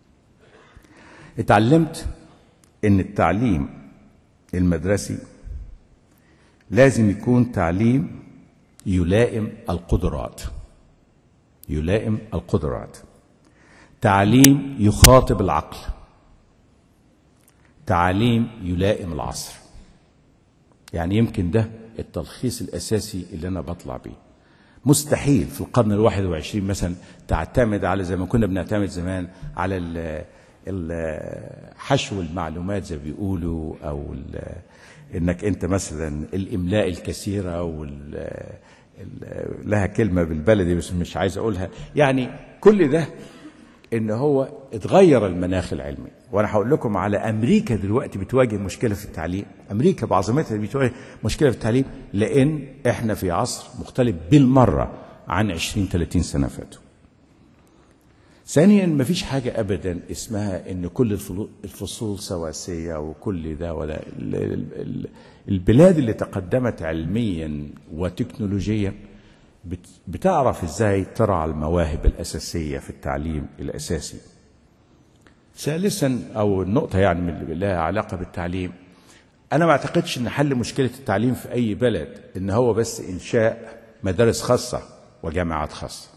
اتعلمت ان التعليم المدرسي لازم يكون تعليم يلائم القدرات يلائم القدرات تعليم يخاطب العقل تعليم يلائم العصر يعني يمكن ده التلخيص الأساسي اللي أنا بطلع بيه مستحيل في القرن الواحد وعشرين مثلا تعتمد على زي ما كنا بنعتمد زمان على ال- ال- حشو المعلومات زي ما بيقولوا أو ال- انك انت مثلا الاملاء الكثيره وال ال- لها كلمه بالبلدي بس مش عايز اقولها يعني كل ده ان هو اتغير المناخ العلمي وانا هقول لكم على امريكا دلوقتي بتواجه مشكله في التعليم امريكا بعظمتها بتواجه مشكله في التعليم لان احنا في عصر مختلف بالمره عن 20 30 سنه فاتوا ثانيا مفيش حاجة أبدا اسمها إن كل الفلو- الفصول سواسية وكل ده ولا ال- ال- ال- البلاد اللي تقدمت علميا وتكنولوجيا بت- بتعرف ازاي ترعى المواهب الأساسية في التعليم الأساسي ثالثا أو النقطة يعني من اللي لها علاقة بالتعليم أنا ما أعتقدش إن حل مشكلة التعليم في أي بلد إن هو بس إنشاء مدارس خاصة وجامعات خاصة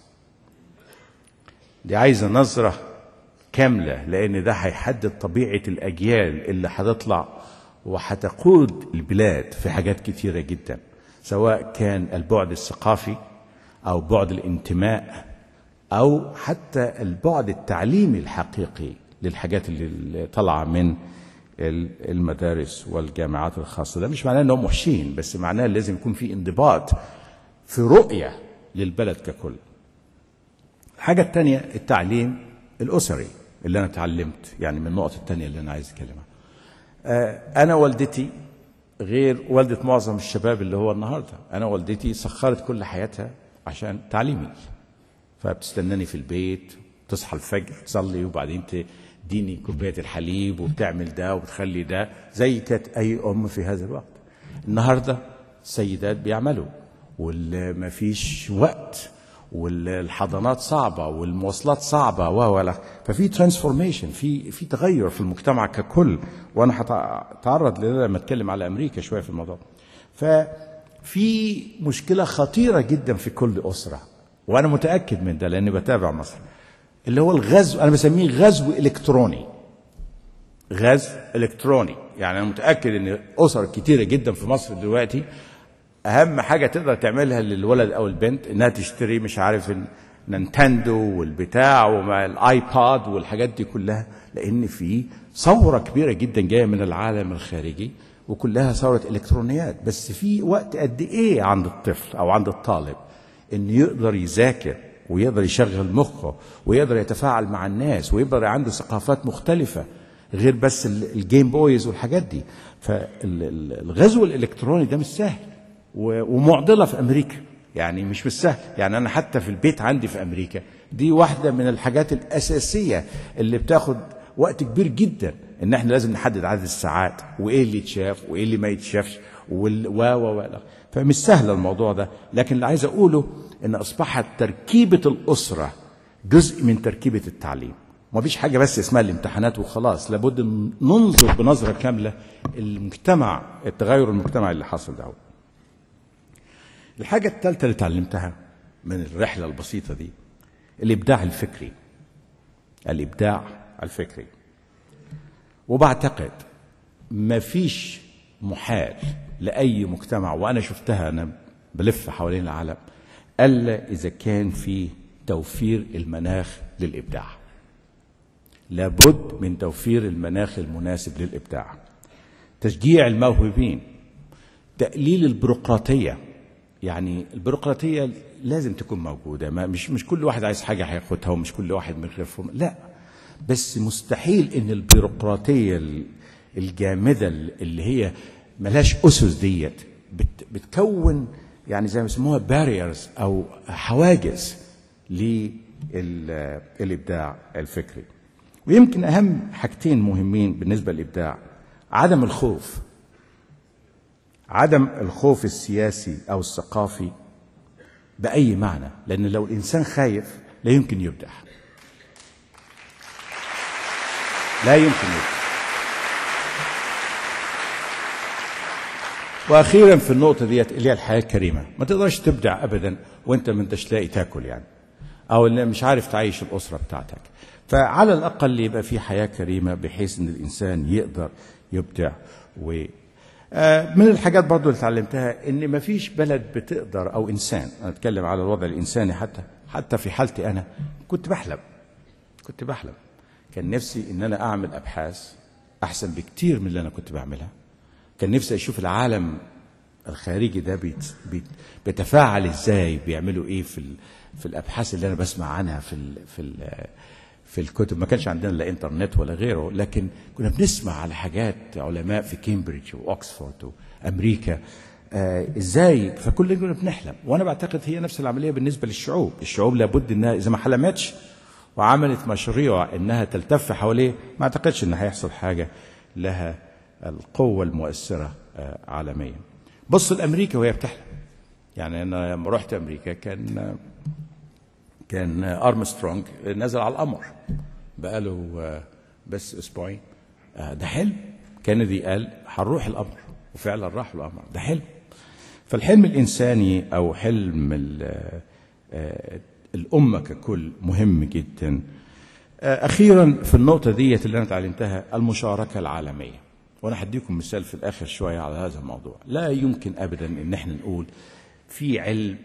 دي عايزه نظره كامله لان ده هيحدد طبيعه الاجيال اللي هتطلع وهتقود البلاد في حاجات كتيره جدا سواء كان البعد الثقافي او بعد الانتماء او حتى البعد التعليمي الحقيقي للحاجات اللي- اللي طالعه من ال- المدارس والجامعات الخاصه ده مش معناه انهم وحشين بس معناه لازم يكون في انضباط في رؤيه للبلد ككل الحاجة التانية التعليم الأسري اللي أنا اتعلمت يعني من النقطة التانية اللي أنا عايز أتكلمها آه، أنا والدتي غير والدة معظم الشباب اللي هو النهاردة أنا والدتي سخرت كل حياتها عشان تعليمي فبتستناني في البيت تصحى الفجر تصلي وبعدين تديني كوباية الحليب وبتعمل ده وبتخلي ده زي كانت أي أم في هذا الوقت النهاردة السيدات بيعملوا وما فيش وقت والحضانات صعبة والمواصلات صعبة و ولا ففي ترانسفورميشن في في تغير في المجتمع ككل وانا هتعرض لده لما اتكلم على امريكا شوية في الموضوع ففي مشكلة خطيرة جدا في كل أسرة وانا متأكد من ده لاني بتابع مصر اللي هو الغزو انا بسميه غزو الكتروني غاز الكتروني يعني انا متاكد ان اسر كتيره جدا في مصر دلوقتي اهم حاجه تقدر تعملها للولد او البنت انها تشتري مش عارف نينتندو والبتاع ومع الايباد والحاجات دي كلها لان في ثوره كبيره جدا جايه من العالم الخارجي وكلها ثوره الكترونيات بس في وقت قد ايه عند الطفل او عند الطالب انه يقدر يذاكر ويقدر يشغل مخه ويقدر يتفاعل مع الناس ويقدر عنده ثقافات مختلفه غير بس الجيم بويز والحاجات دي فالغزو الالكتروني ده مش سهل ومعضله في امريكا يعني مش بالسهل يعني انا حتى في البيت عندي في امريكا دي واحده من الحاجات الاساسيه اللي بتاخد وقت كبير جدا ان احنا لازم نحدد عدد الساعات وايه اللي يتشاف وايه اللي ما يتشافش وال و و و فمش سهل الموضوع ده لكن اللي عايز اقوله ان اصبحت تركيبه الاسره جزء من تركيبه التعليم ما فيش حاجه بس اسمها الامتحانات وخلاص لابد ننظر بنظره كامله المجتمع التغير المجتمعي اللي حصل ده الحاجة الثالثة اللي اتعلمتها من الرحلة البسيطة دي الإبداع الفكري الإبداع الفكري وبعتقد ما فيش محال لأي مجتمع وأنا شفتها أنا بلف حوالين العالم إلا إذا كان في توفير المناخ للإبداع لابد من توفير المناخ المناسب للإبداع تشجيع الموهوبين تقليل البيروقراطية يعني البيروقراطية لازم تكون موجودة ما مش مش كل واحد عايز حاجة هياخدها ومش كل واحد من غير فهم لا بس مستحيل ان البيروقراطية ال- الجامدة اللي هي ملهاش أسس ديت بت- بتكون يعني زي ما يسموها باريرز أو حواجز للإبداع الفكري ويمكن أهم حاجتين مهمين بالنسبة للإبداع عدم الخوف عدم الخوف السياسي او الثقافي باي معنى لان لو الانسان خايف لا يمكن يبدع لا يمكن يبدع واخيرا في النقطه ديت اللي هي الحياه الكريمه ما تقدرش تبدع ابدا وانت ما انتش لاقي تاكل يعني او اللي مش عارف تعيش الاسره بتاعتك فعلى الاقل يبقى في حياه كريمه بحيث ان الانسان يقدر يبدع و آه، من الحاجات برضو اللي اتعلمتها ان ما فيش بلد بتقدر او انسان انا اتكلم على الوضع الانساني حتى حتى في حالتي انا كنت بحلم كنت بحلم كان نفسي ان انا اعمل ابحاث احسن بكتير من اللي انا كنت بعملها كان نفسي اشوف العالم الخارجي ده بيت بيت بيتفاعل ازاي بيعملوا ايه في ال في الابحاث اللي انا بسمع عنها في ال في ال في الكتب ما كانش عندنا لا انترنت ولا غيره لكن كنا بنسمع على حاجات علماء في كامبريدج واكسفورد وامريكا آه ازاي فكلنا كنا بنحلم وانا بعتقد هي نفس العمليه بالنسبه للشعوب الشعوب لابد انها اذا ما حلمتش وعملت مشاريع انها تلتف حواليه ما اعتقدش ان هيحصل حاجه لها القوه المؤثره آه عالميا بص لامريكا وهي بتحلم يعني انا لما رحت امريكا كان كان ارمسترونج نزل على القمر بقاله آه، بس اسبوعين آه، ده حلم كينيدي قال هنروح القمر وفعلا راحوا القمر ده حلم فالحلم الانساني او حلم ال- آه، الامه ككل مهم جدا آه، اخيرا في النقطه ديت اللي انا اتعلمتها المشاركه العالميه وانا هديكم مثال في الاخر شويه على هذا الموضوع لا يمكن ابدا ان احنا نقول في علم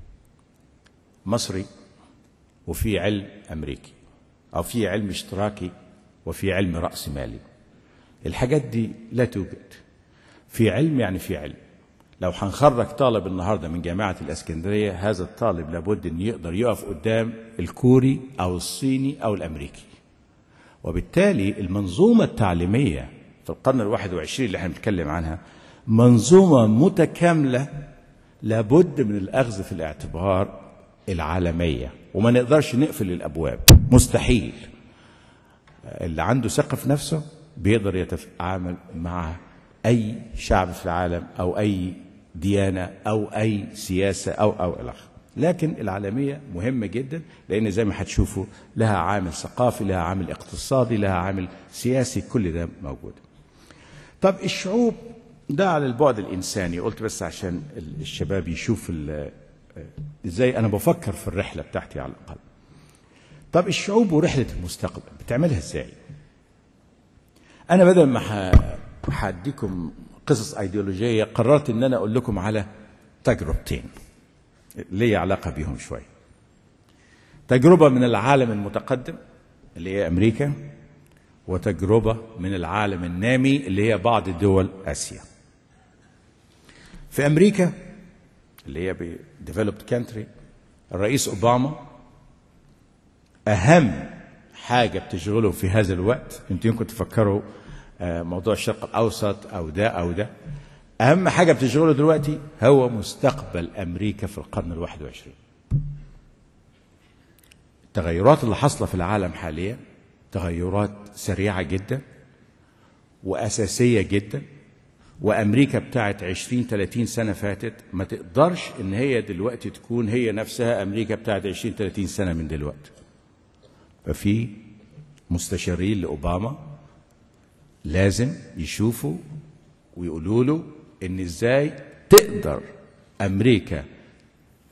مصري وفي علم امريكي او في علم اشتراكي وفي علم راسمالي الحاجات دي لا توجد في علم يعني في علم لو هنخرج طالب النهارده من جامعه الاسكندريه هذا الطالب لابد ان يقدر يقف قدام الكوري او الصيني او الامريكي وبالتالي المنظومه التعليميه في القرن الواحد وعشرين اللي احنا بنتكلم عنها منظومه متكامله لابد من الاخذ في الاعتبار العالميه وما نقدرش نقفل الابواب مستحيل اللي عنده ثقه في نفسه بيقدر يتعامل مع اي شعب في العالم او اي ديانه او اي سياسه او او الى اخره لكن العالميه مهمه جدا لان زي ما هتشوفوا لها عامل ثقافي لها عامل اقتصادي لها عامل سياسي كل ده موجود طب الشعوب ده على البعد الانساني قلت بس عشان الشباب يشوف ال- ازاي انا بفكر في الرحله بتاعتي على الاقل طب الشعوب ورحله المستقبل بتعملها ازاي انا بدل ما ح- هديكم قصص ايديولوجيه قررت ان انا اقول لكم على تجربتين ليه علاقه بيهم شويه تجربه من العالم المتقدم اللي هي امريكا وتجربه من العالم النامي اللي هي بعض دول اسيا في امريكا اللي هي ديفلوبد كانتري الرئيس اوباما اهم حاجه بتشغله في هذا الوقت انتوا يمكن تفكروا آه، موضوع الشرق الاوسط او ده او ده اهم حاجه بتشغله دلوقتي هو مستقبل امريكا في القرن الواحد وعشرين التغيرات اللي حاصله في العالم حاليا تغيرات سريعه جدا واساسيه جدا وامريكا بتاعت 20 30 سنه فاتت ما تقدرش ان هي دلوقتي تكون هي نفسها امريكا بتاعت 20 30 سنه من دلوقتي ففي مستشارين لاوباما لازم يشوفوا ويقولوا له ان ازاي تقدر امريكا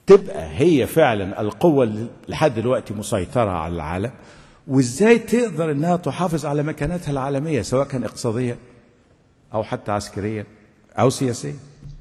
تبقى هي فعلا القوة اللي لحد دلوقتي مسيطرة على العالم وازاي تقدر انها تحافظ على مكانتها العالمية سواء كان اقتصاديا او حتى عسكريا او سياسيا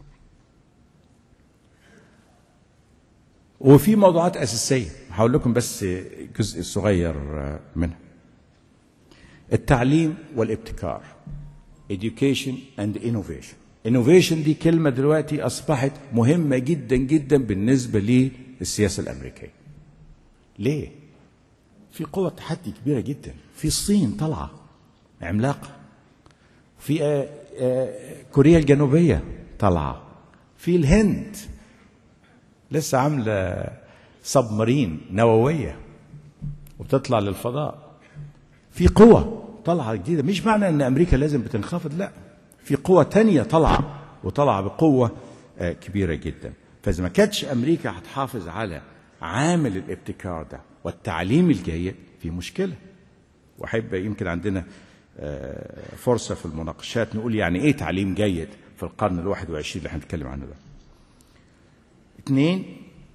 وفي موضوعات أساسية هقول لكم بس جزء صغير منها التعليم والابتكار education and innovation innovation دي كلمة دلوقتي أصبحت مهمة جدا جدا بالنسبة للسياسة الأمريكية ليه؟ في قوة تحدي كبيرة جدا في الصين طالعة عملاقة في آه، آه، كوريا الجنوبية طالعة في الهند لسه عاملة سبمارين نووية وبتطلع للفضاء في قوة طالعة جديدة مش معنى ان امريكا لازم بتنخفض لا في قوة تانية طالعة وطالعة بقوة آه، كبيرة جدا فاذا ما كانتش امريكا هتحافظ على عامل الابتكار ده والتعليم الجيد في مشكلة واحب يمكن عندنا آه، فرصة في المناقشات نقول يعني ايه تعليم جيد في القرن الواحد وعشرين اللي احنا بنتكلم عنه ده اثنين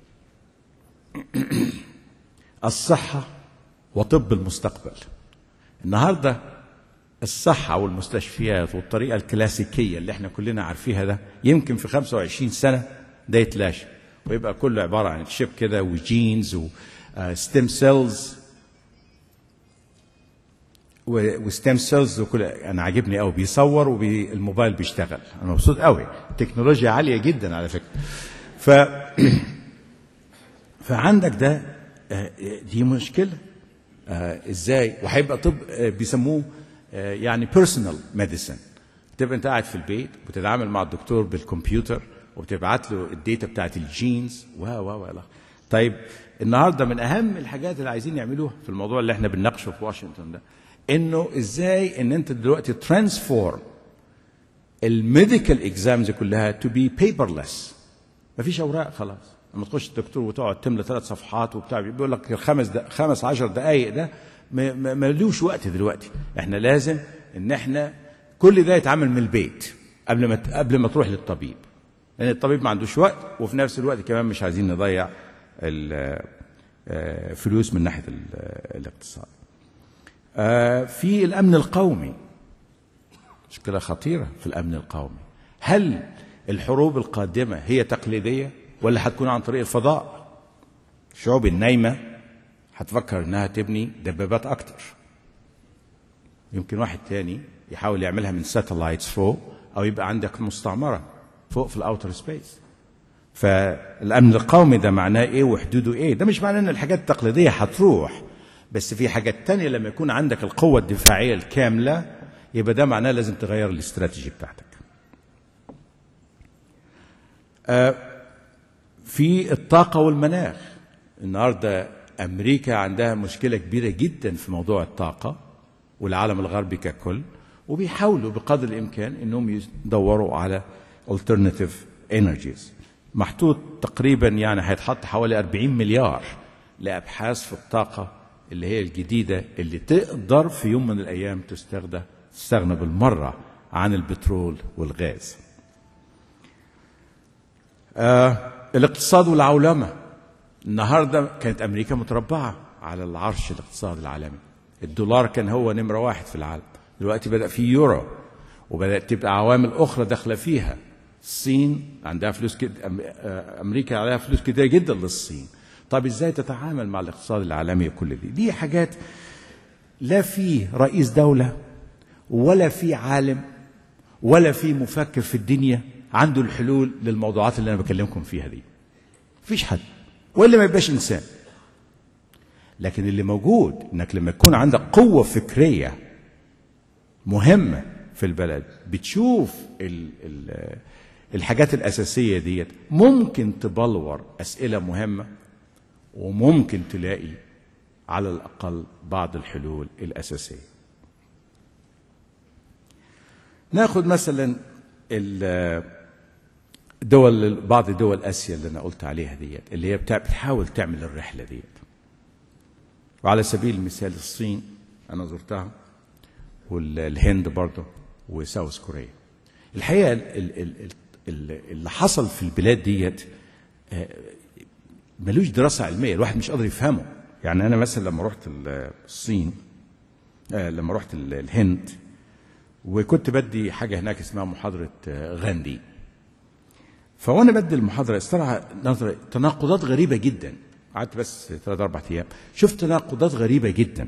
الصحة وطب المستقبل النهاردة الصحة والمستشفيات والطريقة الكلاسيكية اللي احنا كلنا عارفيها ده يمكن في 25 سنة ده يتلاشى ويبقى كله عبارة عن شيب كده وجينز وستيم سيلز وستيم سيلز وكل انا عاجبني قوي بيصور والموبايل بيشتغل انا مبسوط قوي التكنولوجيا عاليه جدا على فكره ف فعندك ده آه، دي مشكله آه، ازاي وهيبقى طب آه، بيسموه آه، يعني بيرسونال ميديسن تبقى انت قاعد في البيت بتتعامل مع الدكتور بالكمبيوتر وبتبعت له الداتا بتاعت الجينز و و و إلى. طيب النهارده من اهم الحاجات اللي عايزين يعملوها في الموضوع اللي احنا بنناقشه في واشنطن ده انه ازاي ان انت دلوقتي ترانسفورم الميديكال اكزامز كلها تو بي بيبرلس مفيش اوراق خلاص لما تخش الدكتور وتقعد تملى ثلاث صفحات وبتاع بيقول لك الخمس دق... خمس عشر دقائق ده ما- ما- ملوش وقت دلوقتي احنا لازم ان احنا كل ده يتعمل من البيت قبل ما ت- قبل ما تروح للطبيب لان الطبيب ما عندوش وقت وفي نفس الوقت كمان مش عايزين نضيع ال- آه، فلوس من ناحيه ال- الاقتصاد آه، في الامن القومي مشكله خطيره في الامن القومي هل الحروب القادمه هي تقليديه ولا هتكون عن طريق الفضاء الشعوب النايمه هتفكر انها تبني دبابات اكتر يمكن واحد تاني يحاول يعملها من ساتلايتس فوق او يبقى عندك مستعمره فوق في الاوتر سبيس فالامن القومي ده معناه ايه وحدوده ايه ده مش معناه ان الحاجات التقليديه هتروح بس في حاجات تانية لما يكون عندك القوة الدفاعية الكاملة يبقى ده معناه لازم تغير الاستراتيجي بتاعتك آه، في الطاقة والمناخ النهاردة أمريكا عندها مشكلة كبيرة جدا في موضوع الطاقة والعالم الغربي ككل وبيحاولوا بقدر الإمكان أنهم يدوروا على alternative energies محطوط تقريبا يعني هيتحط حوالي 40 مليار لأبحاث في الطاقة اللي هي الجديدة اللي تقدر في يوم من الأيام تستخدم تستغنى بالمرة عن البترول والغاز آه الاقتصاد والعولمة النهاردة كانت أمريكا متربعة على العرش الاقتصادي العالمي الدولار كان هو نمرة واحد في العالم دلوقتي بدأ في يورو وبدأت تبقى عوامل أخرى داخلة فيها الصين عندها فلوس كد... أم- آه، أمريكا عليها فلوس كتير جدا للصين طب إزاي تتعامل مع الاقتصاد العالمي كل دي دي حاجات لا في رئيس دولة ولا في عالم ولا في مفكر في الدنيا عنده الحلول للموضوعات اللي انا بكلمكم فيها دي مفيش حد والا ما يبقاش انسان لكن اللي موجود انك لما يكون عندك قوه فكريه مهمه في البلد بتشوف ال ال الحاجات الاساسيه ديت ممكن تبلور اسئله مهمه وممكن تلاقي على الاقل بعض الحلول الاساسيه ناخد مثلا ال- دول بعض دول اسيا اللي انا قلت عليها ديت اللي هي بتاع- بتحاول تعمل الرحله ديت وعلى سبيل المثال الصين انا زرتها والهند برضه وساوث كوريا الحقيقه ال- ال- ال- ال- اللي حصل في البلاد ديت آه، ملوش دراسه علميه الواحد مش قادر يفهمه يعني انا مثلا لما رحت الصين آه، لما رحت ال- الهند وكنت بدي حاجه هناك اسمها محاضره آه، غاندي فوانا بدي المحاضره استرعى نظرة تناقضات غريبه جدا قعدت بس ثلاث اربع ايام شفت تناقضات غريبه جدا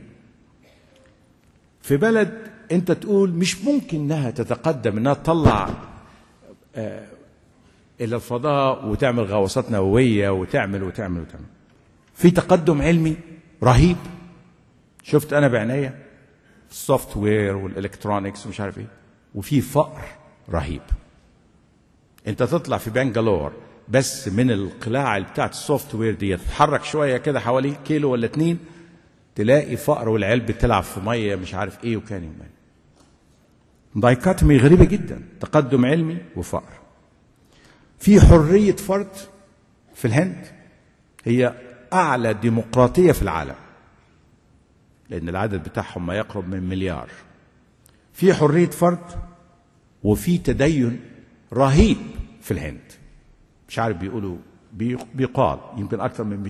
في بلد انت تقول مش ممكن انها تتقدم انها تطلع آه، الى الفضاء وتعمل غواصات نوويه وتعمل وتعمل وتعمل في تقدم علمي رهيب شفت انا بعينيا السوفت وير والالكترونكس ومش عارف ايه وفي فقر رهيب انت تطلع في بنجلور بس من القلاع بتاعت السوفت وير دي تتحرك شويه كده حوالي كيلو ولا اتنين تلاقي فقر والعيال بتلعب في ميه مش عارف ايه وكان يمان دايكاتمي غريبه جدا تقدم علمي وفقر في حريه فرد في الهند هي اعلى ديمقراطيه في العالم لان العدد بتاعهم ما يقرب من مليار في حريه فرد وفي تدين رهيب في الهند مش عارف بيقولوا بي- بيقال يمكن اكثر من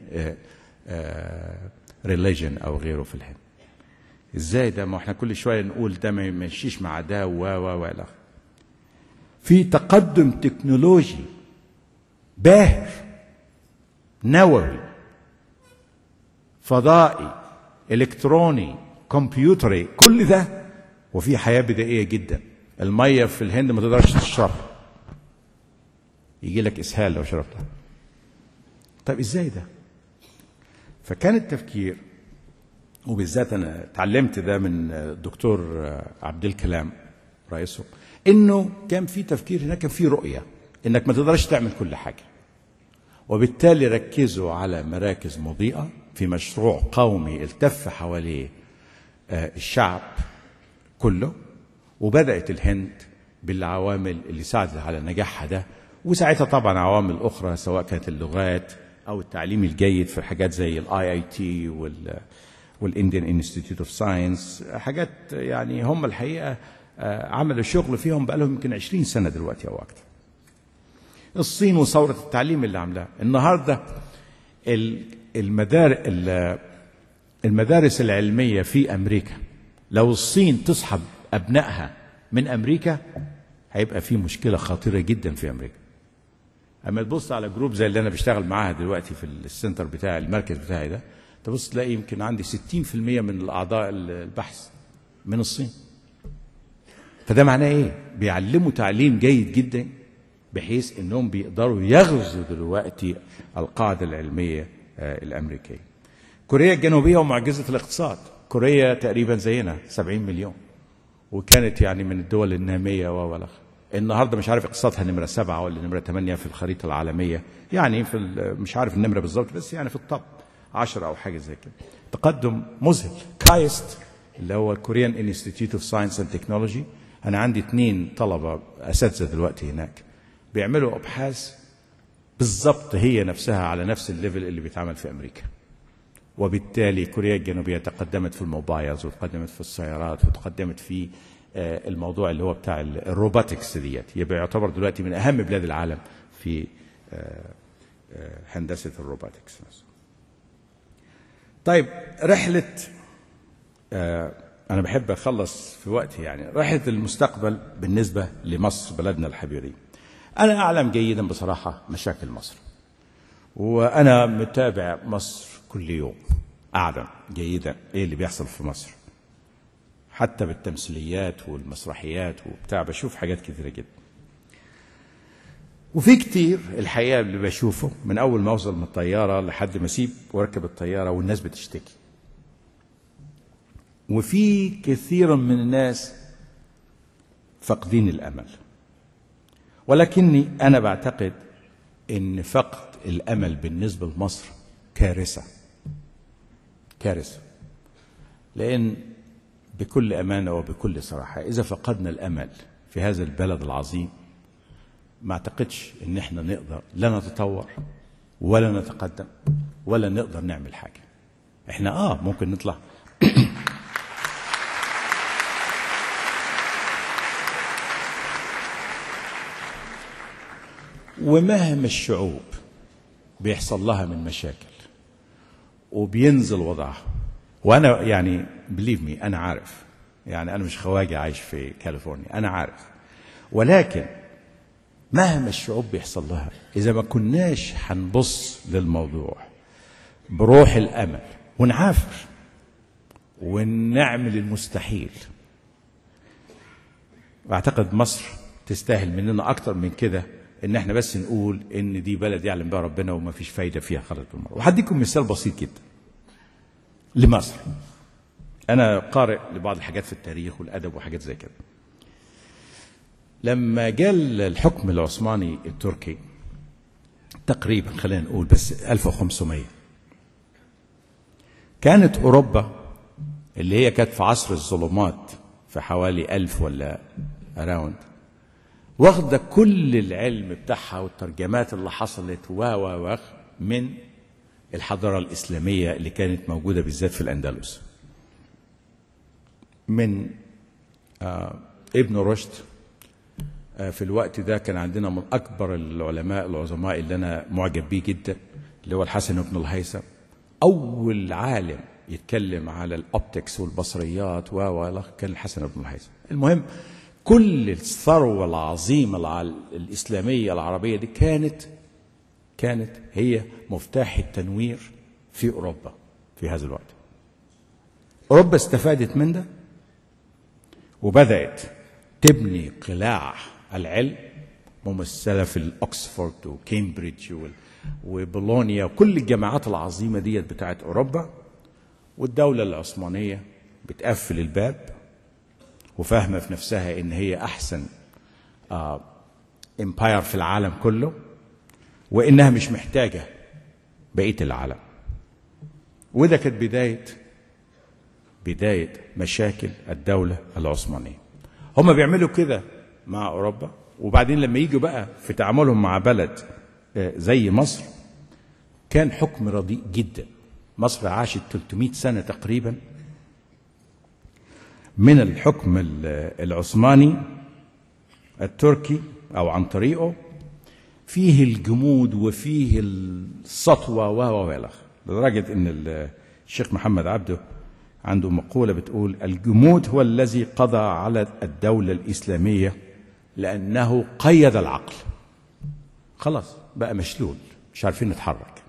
200 ريليجن او غيره في الهند ازاي ده ما احنا كل شويه نقول ده ما يمشيش مع ده و و و الى آخره. في تقدم تكنولوجي باهر نووي فضائي الكتروني كمبيوتري كل ده وفي حياه بدائيه جدا الميه في الهند ما تقدرش تشربها يجي لك اسهال لو شربتها طيب ازاي ده فكان التفكير وبالذات انا اتعلمت ده من الدكتور عبد الكلام رئيسه انه كان في تفكير هناك كان في رؤيه انك ما تقدرش تعمل كل حاجه وبالتالي ركزوا على مراكز مضيئه في مشروع قومي التف حواليه آه، الشعب كله وبدات الهند بالعوامل اللي ساعدت على نجاحها ده وساعتها طبعا عوامل اخرى سواء كانت اللغات او التعليم الجيد في حاجات زي الاي اي تي وال والانديان انستيتيوت اوف ساينس حاجات يعني هم الحقيقه آه، عملوا شغل فيهم بقالهم يمكن 20 سنه دلوقتي او اكتر الصين وثورة التعليم اللي عاملاها النهاردة ال- المدار ال- المدارس العلمية في أمريكا لو الصين تسحب أبنائها من أمريكا هيبقى في مشكلة خطيرة جدا في أمريكا أما تبص على جروب زي اللي أنا بشتغل معاها دلوقتي في السنتر بتاعي المركز بتاعي ده تبص تلاقي يمكن عندي 60% من الأعضاء البحث من الصين فده معناه ايه؟ بيعلموا تعليم جيد جدا بحيث انهم بيقدروا يغزوا دلوقتي القاعده العلميه آه، الامريكيه. كوريا الجنوبيه ومعجزه الاقتصاد، كوريا تقريبا زينا 70 مليون وكانت يعني من الدول الناميه و النهارده مش عارف اقتصادها نمره سبعه ولا نمره ثمانيه في الخريطه العالميه، يعني في ال- مش عارف النمره بالظبط بس يعني في الطب 10 او حاجه زي كده. تقدم مذهل، كايست اللي هو كوريان انستيتيوت اوف ساينس اند تكنولوجي انا عندي اثنين طلبه اساتذه دلوقتي هناك بيعملوا ابحاث بالظبط هي نفسها على نفس الليفل اللي بيتعمل في امريكا وبالتالي كوريا الجنوبيه تقدمت في الموبايلز وتقدمت في السيارات وتقدمت في آه، الموضوع اللي هو بتاع ال- الروبوتكس ديت يبقى يعتبر دلوقتي من اهم بلاد العالم في آه، آه، هندسه الروبوتكس طيب رحله آه، انا بحب اخلص في وقتي يعني رحله المستقبل بالنسبه لمصر بلدنا الحبيبيه انا اعلم جيدا بصراحه مشاكل مصر وانا متابع مصر كل يوم اعلم جيدا ايه اللي بيحصل في مصر حتى بالتمثيليات والمسرحيات وبتاع بشوف حاجات كثيره جدا وفي كتير الحقيقه اللي بشوفه من اول ما اوصل من الطياره لحد ما اسيب واركب الطياره والناس بتشتكي وفي كثير من الناس فاقدين الامل ولكني انا بعتقد ان فقد الامل بالنسبه لمصر كارثه كارثه لان بكل امانه وبكل صراحه اذا فقدنا الامل في هذا البلد العظيم ما اعتقدش ان احنا نقدر لا نتطور ولا نتقدم ولا نقدر نعمل حاجه احنا اه ممكن نطلع ومهما الشعوب بيحصل لها من مشاكل وبينزل وضعها وانا يعني بليف مي انا عارف يعني انا مش خواجه عايش في كاليفورنيا انا عارف ولكن مهما الشعوب بيحصل لها اذا ما كناش هنبص للموضوع بروح الامل ونعافر ونعمل المستحيل واعتقد مصر تستاهل مننا اكتر من كده ان احنا بس نقول ان دي بلد يعلم بها ربنا وما فيش فايده فيها خالص بالمره وهديكم مثال بسيط جدا لمصر انا قارئ لبعض الحاجات في التاريخ والادب وحاجات زي كده لما جاء الحكم العثماني التركي تقريبا خلينا نقول بس 1500 كانت اوروبا اللي هي كانت في عصر الظلمات في حوالي ألف ولا أراوند واخدة كل العلم بتاعها والترجمات اللي حصلت و و و من الحضارة الإسلامية اللي كانت موجودة بالذات في الأندلس من آه ابن رشد آه في الوقت ده كان عندنا من أكبر العلماء العظماء اللي أنا معجب بيه جدا اللي هو الحسن بن الهيثم أول عالم يتكلم على الأوبتكس والبصريات و و كان الحسن بن الهيثم المهم كل الثروة العظيمة الع- الإسلامية العربية دي كانت كانت هي مفتاح التنوير في أوروبا في هذا الوقت أوروبا استفادت من ده وبدأت تبني قلاع العلم ممثلة في الأكسفورد وكامبريدج وال- وبولونيا وكل الجامعات العظيمة ديت بتاعت أوروبا والدولة العثمانية بتقفل الباب وفاهمة في نفسها إن هي أحسن امباير في العالم كله وإنها مش محتاجة بقية العالم وده كانت بداية بداية مشاكل الدولة العثمانية هم بيعملوا كده مع أوروبا وبعدين لما يجوا بقى في تعاملهم مع بلد آه، زي مصر كان حكم رديء جدا مصر عاشت 300 سنة تقريبا من الحكم ال- العثماني التركي أو عن طريقه فيه الجمود وفيه السطوة و و و لدرجة إن ال- الشيخ محمد عبده عنده مقولة بتقول الجمود هو الذي قضى على الدولة الإسلامية لأنه قيد العقل خلاص بقى مشلول مش عارفين نتحرك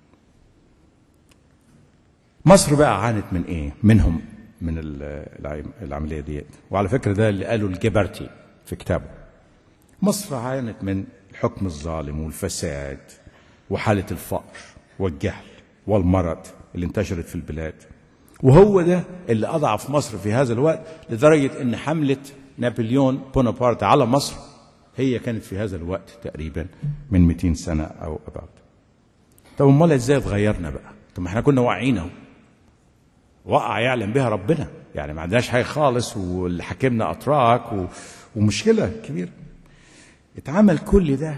مصر بقى عانت من ايه منهم من ال- العم- العمليه ديت وعلى فكره ده اللي قاله الجبرتي في كتابه مصر عانت من الحكم الظالم والفساد وحاله الفقر والجهل والمرض اللي انتشرت في البلاد وهو ده اللي اضعف مصر في هذا الوقت لدرجه ان حمله نابليون بونابرت على مصر هي كانت في هذا الوقت تقريبا من 200 سنه او ابعد طب امال ازاي اتغيرنا بقى طب ما احنا كنا واعيين اهو وقع يعلم بها ربنا يعني ما عندناش حاجه خالص واللي حاكمنا اتراك و... ومشكله كبيره اتعمل كل ده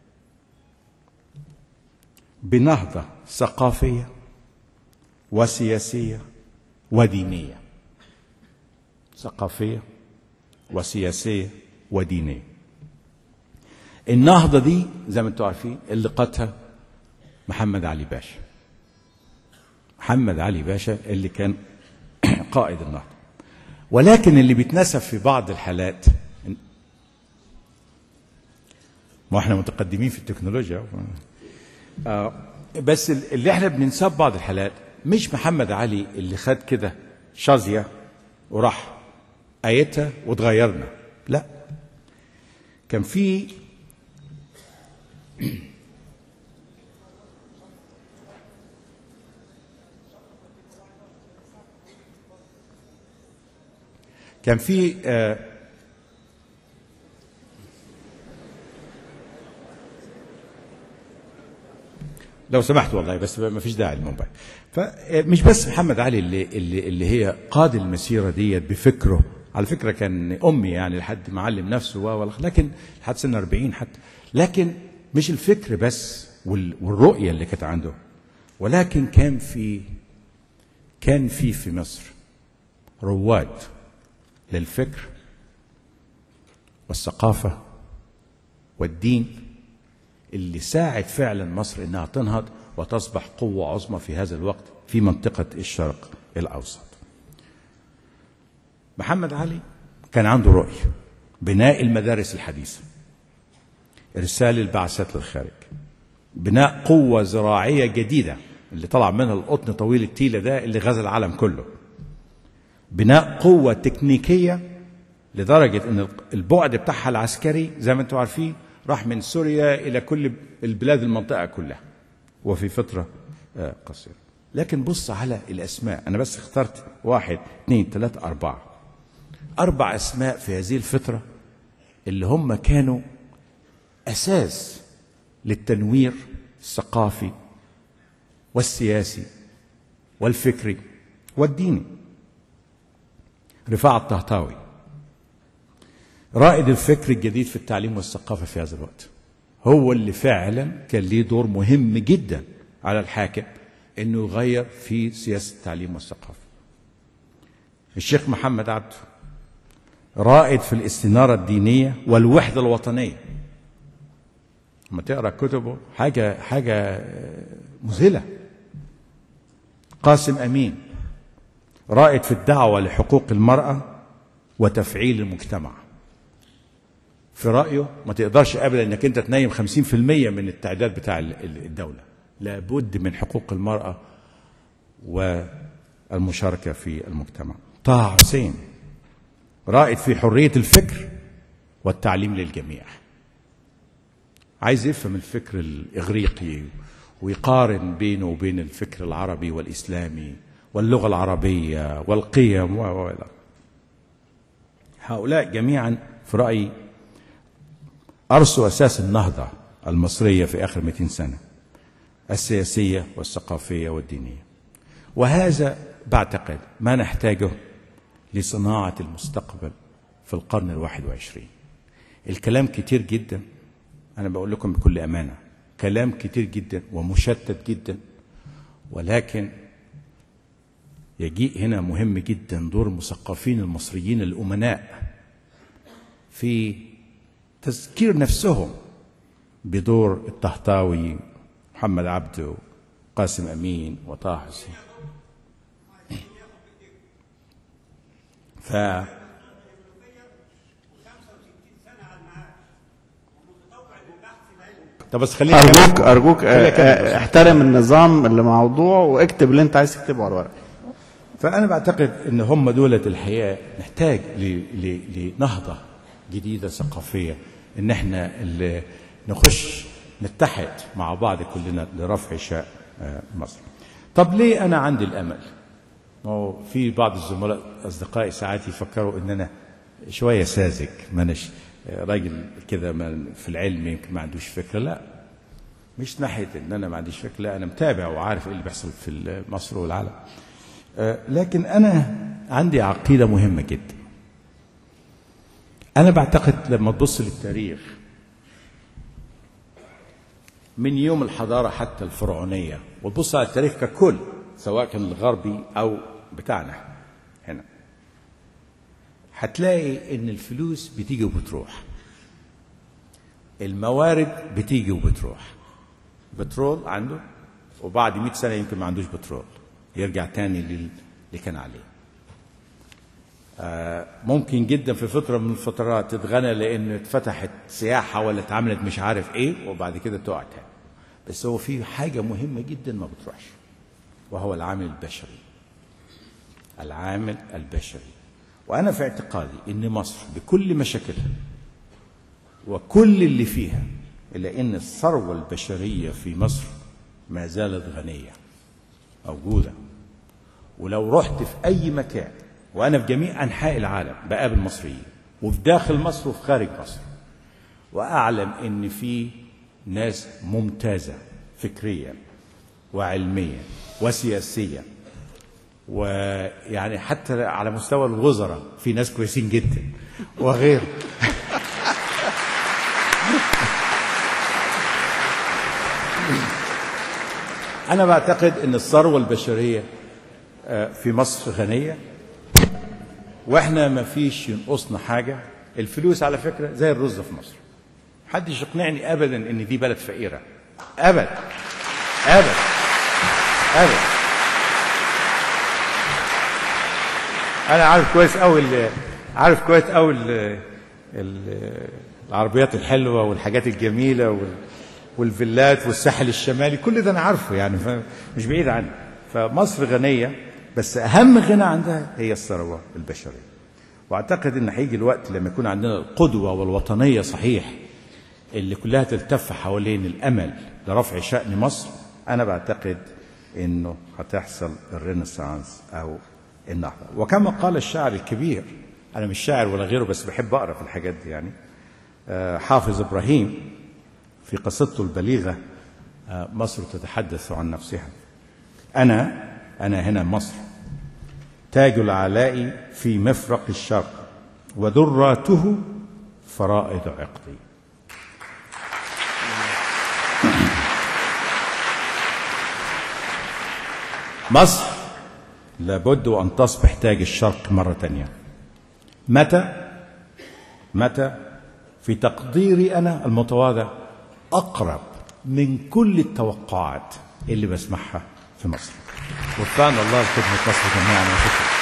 بنهضه ثقافيه وسياسيه ودينيه ثقافيه وسياسيه ودينيه النهضه دي زي ما انتم عارفين اللي قادها محمد علي باشا محمد علي باشا اللي كان قائد النهضة ولكن اللي بيتنسب في بعض الحالات ما احنا متقدمين في التكنولوجيا آه بس اللي احنا بننسب بعض الحالات مش محمد علي اللي خد كده شظية وراح آيتها وتغيرنا لا كان في كان في آه، لو سمحت والله بس ما فيش داعي للموبايل فمش بس محمد علي اللي اللي اللي هي قاد المسيره ديت بفكره على فكره كان امي يعني لحد ما علم نفسه و و- لكن لحد سن 40 حتى لكن مش الفكر بس وال- والرؤيه اللي كانت عنده ولكن كان في كان في في مصر رواد للفكر والثقافة والدين اللي ساعد فعلا مصر انها تنهض وتصبح قوه عظمى في هذا الوقت في منطقه الشرق الاوسط. محمد علي كان عنده رؤيه بناء المدارس الحديثه. ارسال البعثات للخارج. بناء قوه زراعيه جديده اللي طلع منها القطن طويل التيله ده اللي غزا العالم كله. بناء قوه تكنيكيه لدرجه ان البعد بتاعها العسكري زي ما انتم عارفين راح من سوريا الى كل البلاد المنطقه كلها وفي فتره آه، قصيره لكن بص على الاسماء انا بس اخترت واحد اثنين ثلاثه اربعه اربع اسماء في هذه الفتره اللي هم كانوا اساس للتنوير الثقافي والسياسي والفكري والديني رفاعة الطهطاوي رائد الفكر الجديد في التعليم والثقافة في هذا الوقت هو اللي فعلا كان ليه دور مهم جدا على الحاكم انه يغير في سياسة التعليم والثقافة الشيخ محمد عبده رائد في الاستنارة الدينية والوحدة الوطنية لما تقرا كتبه حاجة حاجة مذهلة قاسم أمين رائد في الدعوة لحقوق المرأة وتفعيل المجتمع في رأيه ما تقدرش أبدا أنك أنت تنيم 50% من التعداد بتاع الدولة لابد من حقوق المرأة والمشاركة في المجتمع طه حسين رائد في حرية الفكر والتعليم للجميع عايز يفهم الفكر الإغريقي ويقارن بينه وبين الفكر العربي والإسلامي واللغة العربية والقيم و و إلى هؤلاء جميعا في رأيي أرسوا أساس النهضة المصرية في آخر 200 سنة السياسية والثقافية والدينية وهذا بعتقد ما نحتاجه لصناعة المستقبل في القرن الواحد وعشرين الكلام كتير جدا أنا بقول لكم بكل أمانة كلام كتير جدا ومشتت جدا ولكن يجيء هنا مهم جدا دور المثقفين المصريين الأمناء في تذكير نفسهم بدور الطهطاوي محمد عبده قاسم أمين وطه حسين ف طب بس خليني ارجوك ارجوك خليني أكمل آه، بس. آه، احترم النظام اللي موضوع واكتب اللي انت عايز تكتبه على الورق فأنا بعتقد إن هم دولة الحقيقة نحتاج ل- ل- لنهضة جديدة ثقافية إن إحنا اللي نخش نتحد مع بعض كلنا لرفع شأن آه، مصر. طب ليه أنا عندي الأمل؟ ما هو في بعض الزملاء أصدقائي ساعات يفكروا إن أنا شوية ساذج ما أناش آه، راجل كده ما- في العلم يمكن ما عندوش فكرة لا مش ناحية إن أنا ما عنديش فكرة لا أنا متابع وعارف إيه اللي بيحصل في مصر والعالم. آه، لكن أنا عندي عقيدة مهمة جدا أنا بعتقد لما تبص للتاريخ من يوم الحضارة حتى الفرعونية وتبص على التاريخ ككل سواء كان الغربي أو بتاعنا هنا هتلاقي إن الفلوس بتيجي وبتروح الموارد بتيجي وبتروح بترول عنده وبعد 100 سنة يمكن ما عندوش بترول يرجع تاني لل- اللي كان عليه آه، ممكن جدا في فترة من الفترات تتغنى لأن اتفتحت سياحة ولا اتعملت مش عارف إيه وبعد كده تقع تاني بس هو في حاجة مهمة جدا ما بتروحش وهو العامل البشري العامل البشري وأنا في اعتقادي إن مصر بكل مشاكلها وكل اللي فيها إلا إن الثروة البشرية في مصر ما زالت غنية موجودة ولو رحت في أي مكان وأنا في جميع أنحاء العالم بقابل مصريين وفي داخل مصر وفي خارج مصر وأعلم إن في ناس ممتازة فكريا وعلميا وسياسيا ويعني حتى على مستوى الوزراء في ناس كويسين جدا وغيره أنا بعتقد أن الثروة البشرية آه، في مصر غنية وإحنا ما فيش ينقصنا حاجة الفلوس على فكرة زي الرز في مصر محدش يقنعني ابدا ان دي بلد فقيره ابدا ابدا ابدا انا عارف كويس قوي عارف كويس قوي ال- ال- العربيات الحلوه والحاجات الجميله وال- والفيلات والساحل الشمالي كل ده انا عارفه يعني ف- مش بعيد عني فمصر غنيه بس اهم غنى عندها هي الثروه البشريه واعتقد ان هيجي الوقت لما يكون عندنا القدوه والوطنيه صحيح اللي كلها تلتف حوالين الامل لرفع شان مصر انا بعتقد انه هتحصل الرينيسانس او النهضه وكما قال الشاعر الكبير انا مش شاعر ولا غيره بس بحب اقرا في الحاجات دي يعني آه، حافظ ابراهيم في قصته البليغه آه، مصر تتحدث عن نفسها انا انا هنا مصر تاج العلاء في مفرق الشرق ودراته فرائض عقدي مصر لابد أن تصبح تاج الشرق مرة تانية متى متى في تقديري أنا المتواضع أقرب من كل التوقعات اللي بسمعها في مصر وفقنا الله لخدمة مصر جميعا وشكرا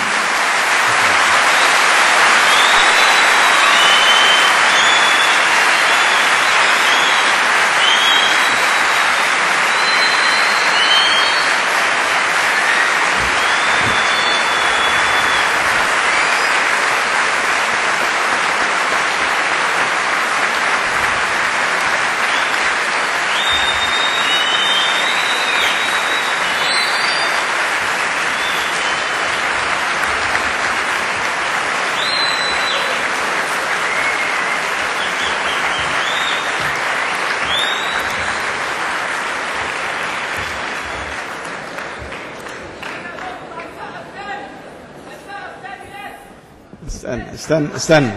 استنى استنى استنى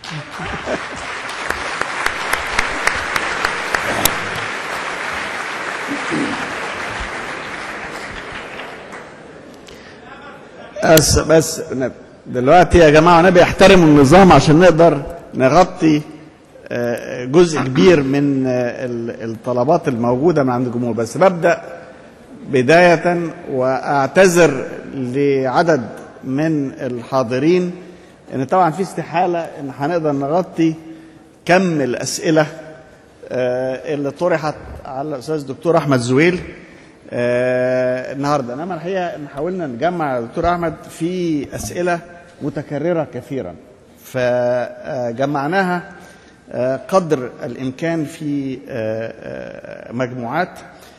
بس بس نب- دلوقتي يا جماعه نبي احترموا النظام عشان نقدر نغطي آه، جزء كبير من آه، ال- الطلبات الموجوده من عند الجمهور بس ببدا بدايه واعتذر لعدد من الحاضرين ان طبعا في استحاله ان هنقدر نغطي كم الاسئله آه، اللي طرحت على الاستاذ الدكتور احمد زويل آه، النهارده انما الحقيقه ان حاولنا نجمع يا دكتور احمد في اسئله متكرره كثيرا فجمعناها آه، قدر الامكان في آه، آه، مجموعات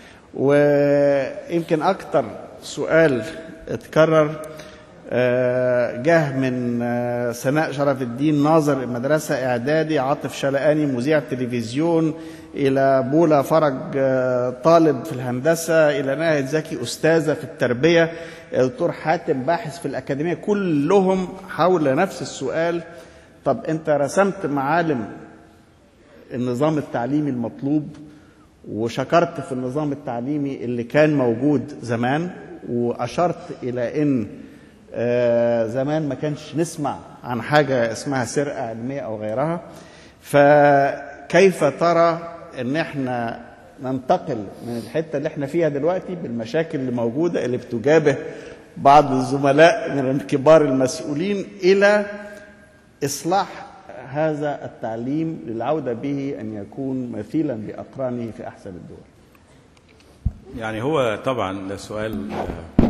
ويمكن اكتر سؤال اتكرر آه، جه من آه، سناء شرف الدين ناظر مدرسة إعدادي عاطف شلقاني مذيع تلفزيون إلى بولا فرج آه، طالب في الهندسة إلى ناهد زكي أستاذة في التربية الدكتور حاتم باحث في الأكاديمية كلهم حول نفس السؤال طب أنت رسمت معالم النظام التعليمي المطلوب وشكرت في النظام التعليمي اللي كان موجود زمان واشرت الى ان آه، زمان ما كانش نسمع عن حاجه اسمها سرقه علميه او غيرها فكيف ترى ان احنا ننتقل من الحته اللي احنا فيها دلوقتي بالمشاكل اللي موجوده اللي بتجابه بعض الزملاء من كبار المسؤولين الى اصلاح هذا التعليم للعوده به ان يكون مثيلا باقرانه في احسن الدول يعني هو طبعا ده سؤال آه،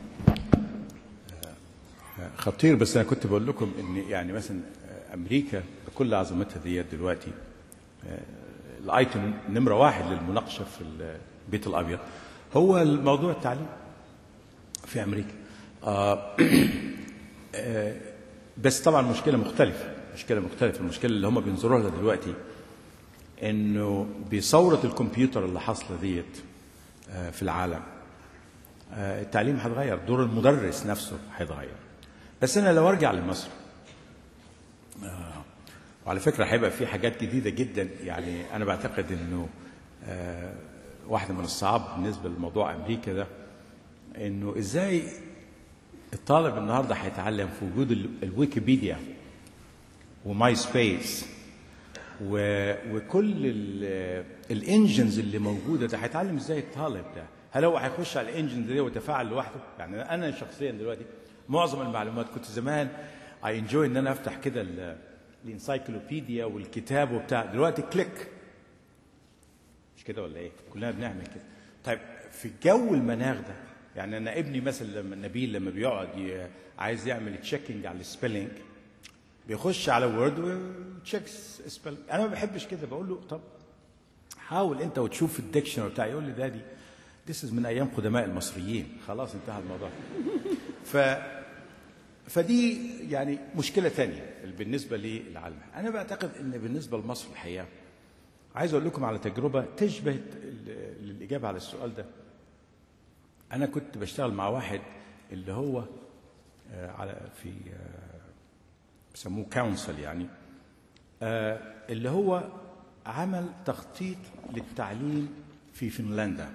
آه، خطير بس انا كنت بقول لكم ان يعني مثلا آه، امريكا بكل عظمتها ديت دلوقتي آه، الايتم نمره واحد للمناقشه في البيت الابيض هو الموضوع التعليم في امريكا آه، آه، بس طبعا مشكله مختلفه مشكله مختلفه المشكله اللي هم بينظروا لها دلوقتي انه بثوره الكمبيوتر اللي حاصله ديت آه، في العالم آه، التعليم هيتغير دور المدرس نفسه هيتغير بس انا لو ارجع لمصر آه، وعلى فكره هيبقى في حاجات جديده جدا يعني انا بعتقد انه آه، واحده من الصعاب بالنسبه لموضوع امريكا ده انه ازاي الطالب النهارده هيتعلم في وجود ال- الويكيبيديا وماي سبيس و... وكل الانجنز اللي موجوده ده هيتعلم ازاي الطالب ده هل هو هيخش على الانجنز دي ويتفاعل لوحده يعني انا شخصيا دلوقتي معظم المعلومات كنت زمان اي انجوي ان انا افتح كده ال- الانسايكلوبيديا والكتاب وبتاع دلوقتي كليك مش كده ولا ايه كلنا بنعمل كده طيب في جو المناخ ده يعني انا ابني مثلا لما نبيل لما بيقعد ي... عايز يعمل تشيكنج على السبيلنج بيخش على وورد وتشيك سبيل انا ما بحبش كده بقول له طب حاول انت وتشوف الديكشنري بتاعي يقول لي دادي This is من ايام قدماء المصريين خلاص انتهى الموضوع ف فدي يعني مشكله ثانيه بالنسبه للعالم انا بعتقد ان بالنسبه لمصر الحقيقه عايز اقول لكم على تجربه تشبه ال- الاجابه على السؤال ده انا كنت بشتغل مع واحد اللي هو آه، على في آه، بيسموه كونسل يعني آه، اللي هو عمل تخطيط للتعليم في فنلندا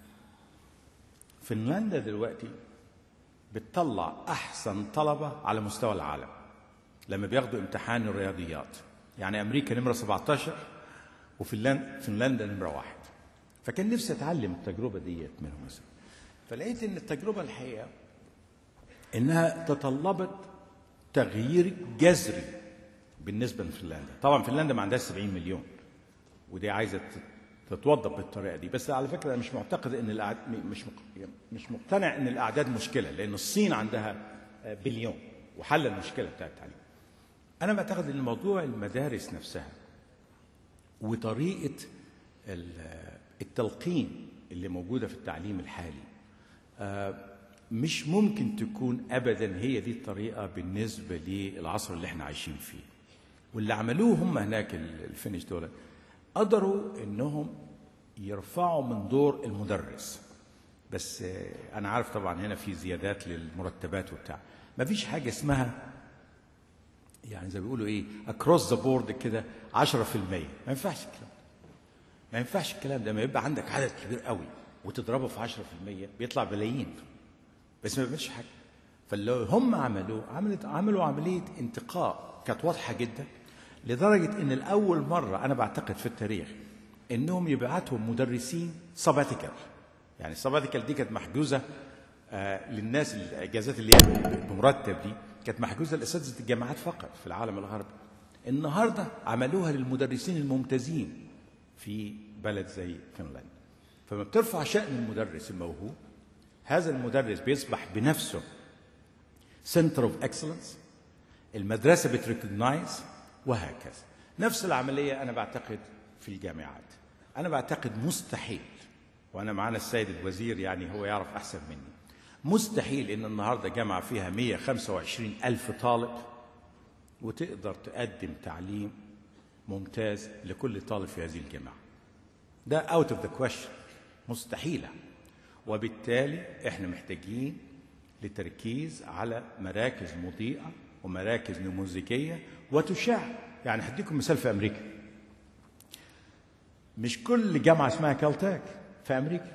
فنلندا دلوقتي بتطلع احسن طلبه على مستوى العالم لما بياخدوا امتحان الرياضيات يعني امريكا نمره 17 وفنلندا فنلندا نمره واحد فكان نفسي اتعلم التجربه ديت منهم مثلا فلقيت ان التجربه الحقيقه انها تطلبت تغيير جذري بالنسبه لفنلندا طبعا فنلندا ما عندهاش 70 مليون ودي عايزه تت- تتوظف بالطريقه دي بس على فكره انا مش معتقد ان الأعد... م- مش مق... مش مقتنع ان الاعداد مشكله لان الصين عندها آه، بليون وحل المشكله بتاعت التعليم انا بعتقد ان موضوع المدارس نفسها وطريقه ال- التلقين اللي موجوده في التعليم الحالي آه، مش ممكن تكون ابدا هي دي الطريقه بالنسبه للعصر اللي احنا عايشين فيه واللي عملوه هم هناك ال- الفينش دول قدروا انهم يرفعوا من دور المدرس بس آه، انا عارف طبعا هنا في زيادات للمرتبات وبتاع ما فيش حاجه اسمها يعني زي ما بيقولوا ايه اكروس ذا بورد كده 10% ما ينفعش الكلام ده. ما ينفعش الكلام ده ما يبقى عندك عدد كبير قوي وتضربه في 10% بيطلع بلايين بس ما بيعملش حاجه فاللي هم عملوه عملت عملوا عمليه انتقاء كانت واضحه جدا لدرجه ان الاول مره انا بعتقد في التاريخ انهم يبعتوا مدرسين سباتيكال يعني السباتيكال دي كانت محجوزه آه للناس الاجازات اللي هي بمرتب دي كانت محجوزه لاساتذه الجامعات فقط في العالم الغربي النهارده عملوها للمدرسين الممتازين في بلد زي فنلندا فما بترفع شأن المدرس الموهوب هذا المدرس بيصبح بنفسه سنتر اوف اكسلنس المدرسه بتريكوجنايز وهكذا نفس العمليه انا بعتقد في الجامعات انا بعتقد مستحيل وانا معانا السيد الوزير يعني هو يعرف احسن مني مستحيل ان النهارده جامعه فيها 125 الف طالب وتقدر تقدم تعليم ممتاز لكل طالب في هذه الجامعه ده اوت اوف ذا كويشن مستحيله وبالتالي احنا محتاجين لتركيز على مراكز مضيئه ومراكز نموذجيه وتشع يعني هديكم مثال في امريكا مش كل جامعه اسمها كالتاك في امريكا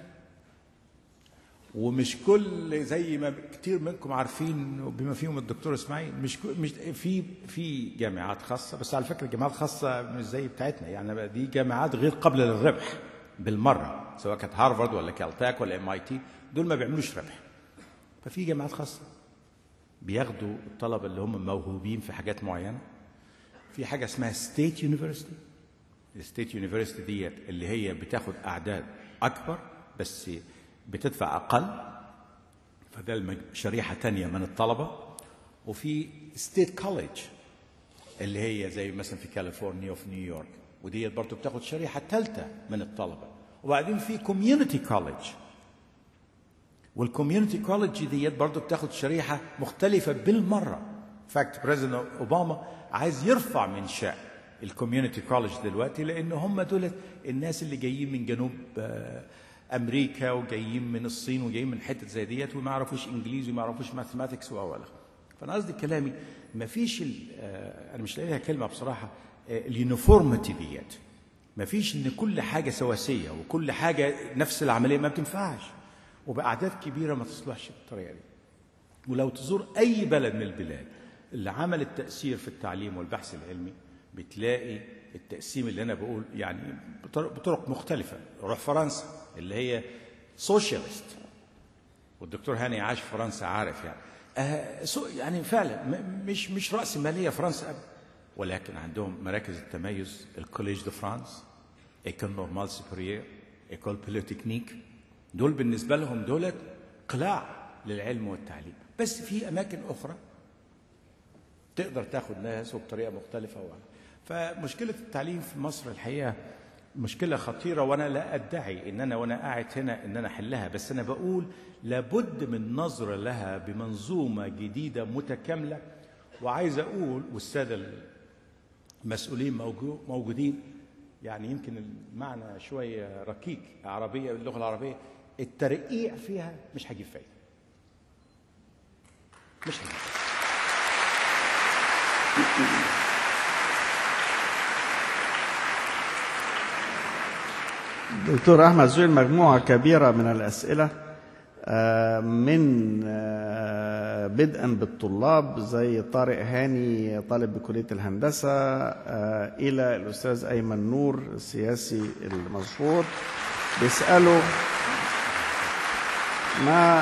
ومش كل زي ما كتير منكم عارفين بما فيهم الدكتور اسماعيل مش كل- مش في في جامعات خاصه بس على فكره الجامعات الخاصه مش زي بتاعتنا يعني دي جامعات غير قابله للربح بالمره سواء كانت هارفارد ولا كالتاك ولا ام اي تي دول ما بيعملوش ربح ففي جامعات خاصه بياخدوا الطلبه اللي هم موهوبين في حاجات معينه في حاجه اسمها ستيت يونيفرستي الستيت يونيفرستي ديت اللي هي بتاخد اعداد اكبر بس بتدفع اقل فده المج- شريحه تانية من الطلبه وفي ستيت كوليدج اللي هي زي مثلا في كاليفورنيا وفي نيويورك وديت برضه بتاخد شريحه ثالثه من الطلبه وبعدين في كوميونتي كوليدج والكوميونتي كوليدج ديت برضه بتاخد شريحه مختلفه بالمره فاكت بريزيدنت اوباما عايز يرفع من شأن الكوميونتي كوليدج دلوقتي لان هم دول الناس اللي جايين من جنوب آه، امريكا وجايين من الصين وجايين من حتت زي ديت وما يعرفوش انجليزي وما يعرفوش ماثماتكس واول فانا قصدي كلامي ما فيش ال- آه، انا مش لاقي لها كلمه بصراحه اليونيفورميتي ديت ما فيش ان كل حاجه سواسيه وكل حاجه نفس العمليه ما بتنفعش وباعداد كبيره ما تصلحش بالطريقه دي ولو تزور اي بلد من البلاد اللي عملت تاثير في التعليم والبحث العلمي بتلاقي التقسيم اللي انا بقول يعني بطرق, بطرق مختلفه روح فرنسا اللي هي سوشيالست والدكتور هاني عاش في فرنسا عارف يعني آه سو يعني فعلا م- مش مش راس ماليه فرنسا أبدا ولكن عندهم مراكز التميز الكوليج دو فرانس ايكول نورمال سوبريير ايكول بوليتكنيك دول بالنسبه لهم دولت قلاع للعلم والتعليم بس في اماكن اخرى تقدر تاخد ناس وبطريقه مختلفه و... فمشكله التعليم في مصر الحقيقه مشكله خطيره وانا لا ادعي ان انا وانا قاعد هنا ان انا احلها بس انا بقول لابد من نظره لها بمنظومه جديده متكامله وعايز اقول والساده المسؤولين موجو- موجودين يعني يمكن المعنى شويه ركيك عربيه باللغه العربيه الترقيع فيها مش هيجيب فايده مش هيجيب دكتور احمد زويل مجموعه كبيره من الاسئله آه، من آه، بدءا بالطلاب زي طارق هاني طالب بكليه الهندسه آه، الى الاستاذ ايمن نور السياسي المشهور بيسالوا ما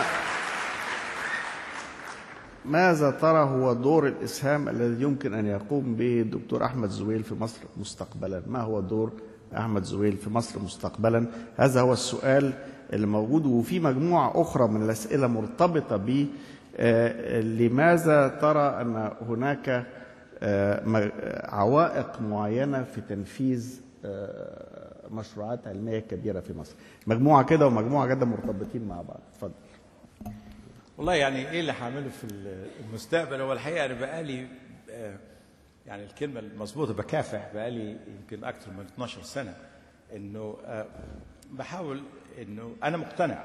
ماذا ترى هو دور الإسهام الذي يمكن أن يقوم به الدكتور أحمد زويل في مصر مستقبلا ما هو دور أحمد زويل في مصر مستقبلا هذا هو السؤال اللي موجود وفي مجموعة أخرى من الأسئلة مرتبطة ب آه، لماذا ترى أن هناك آه، م- عوائق معينة في تنفيذ آه، مشروعات علمية كبيرة في مصر مجموعة كده ومجموعة كده مرتبطين مع بعض اتفضل والله يعني ايه اللي هعمله في المستقبل هو الحقيقه انا بقالي آه، يعني الكلمه المظبوطه بكافح بقالي يمكن اكثر من 12 سنه انه آه، بحاول انه انا مقتنع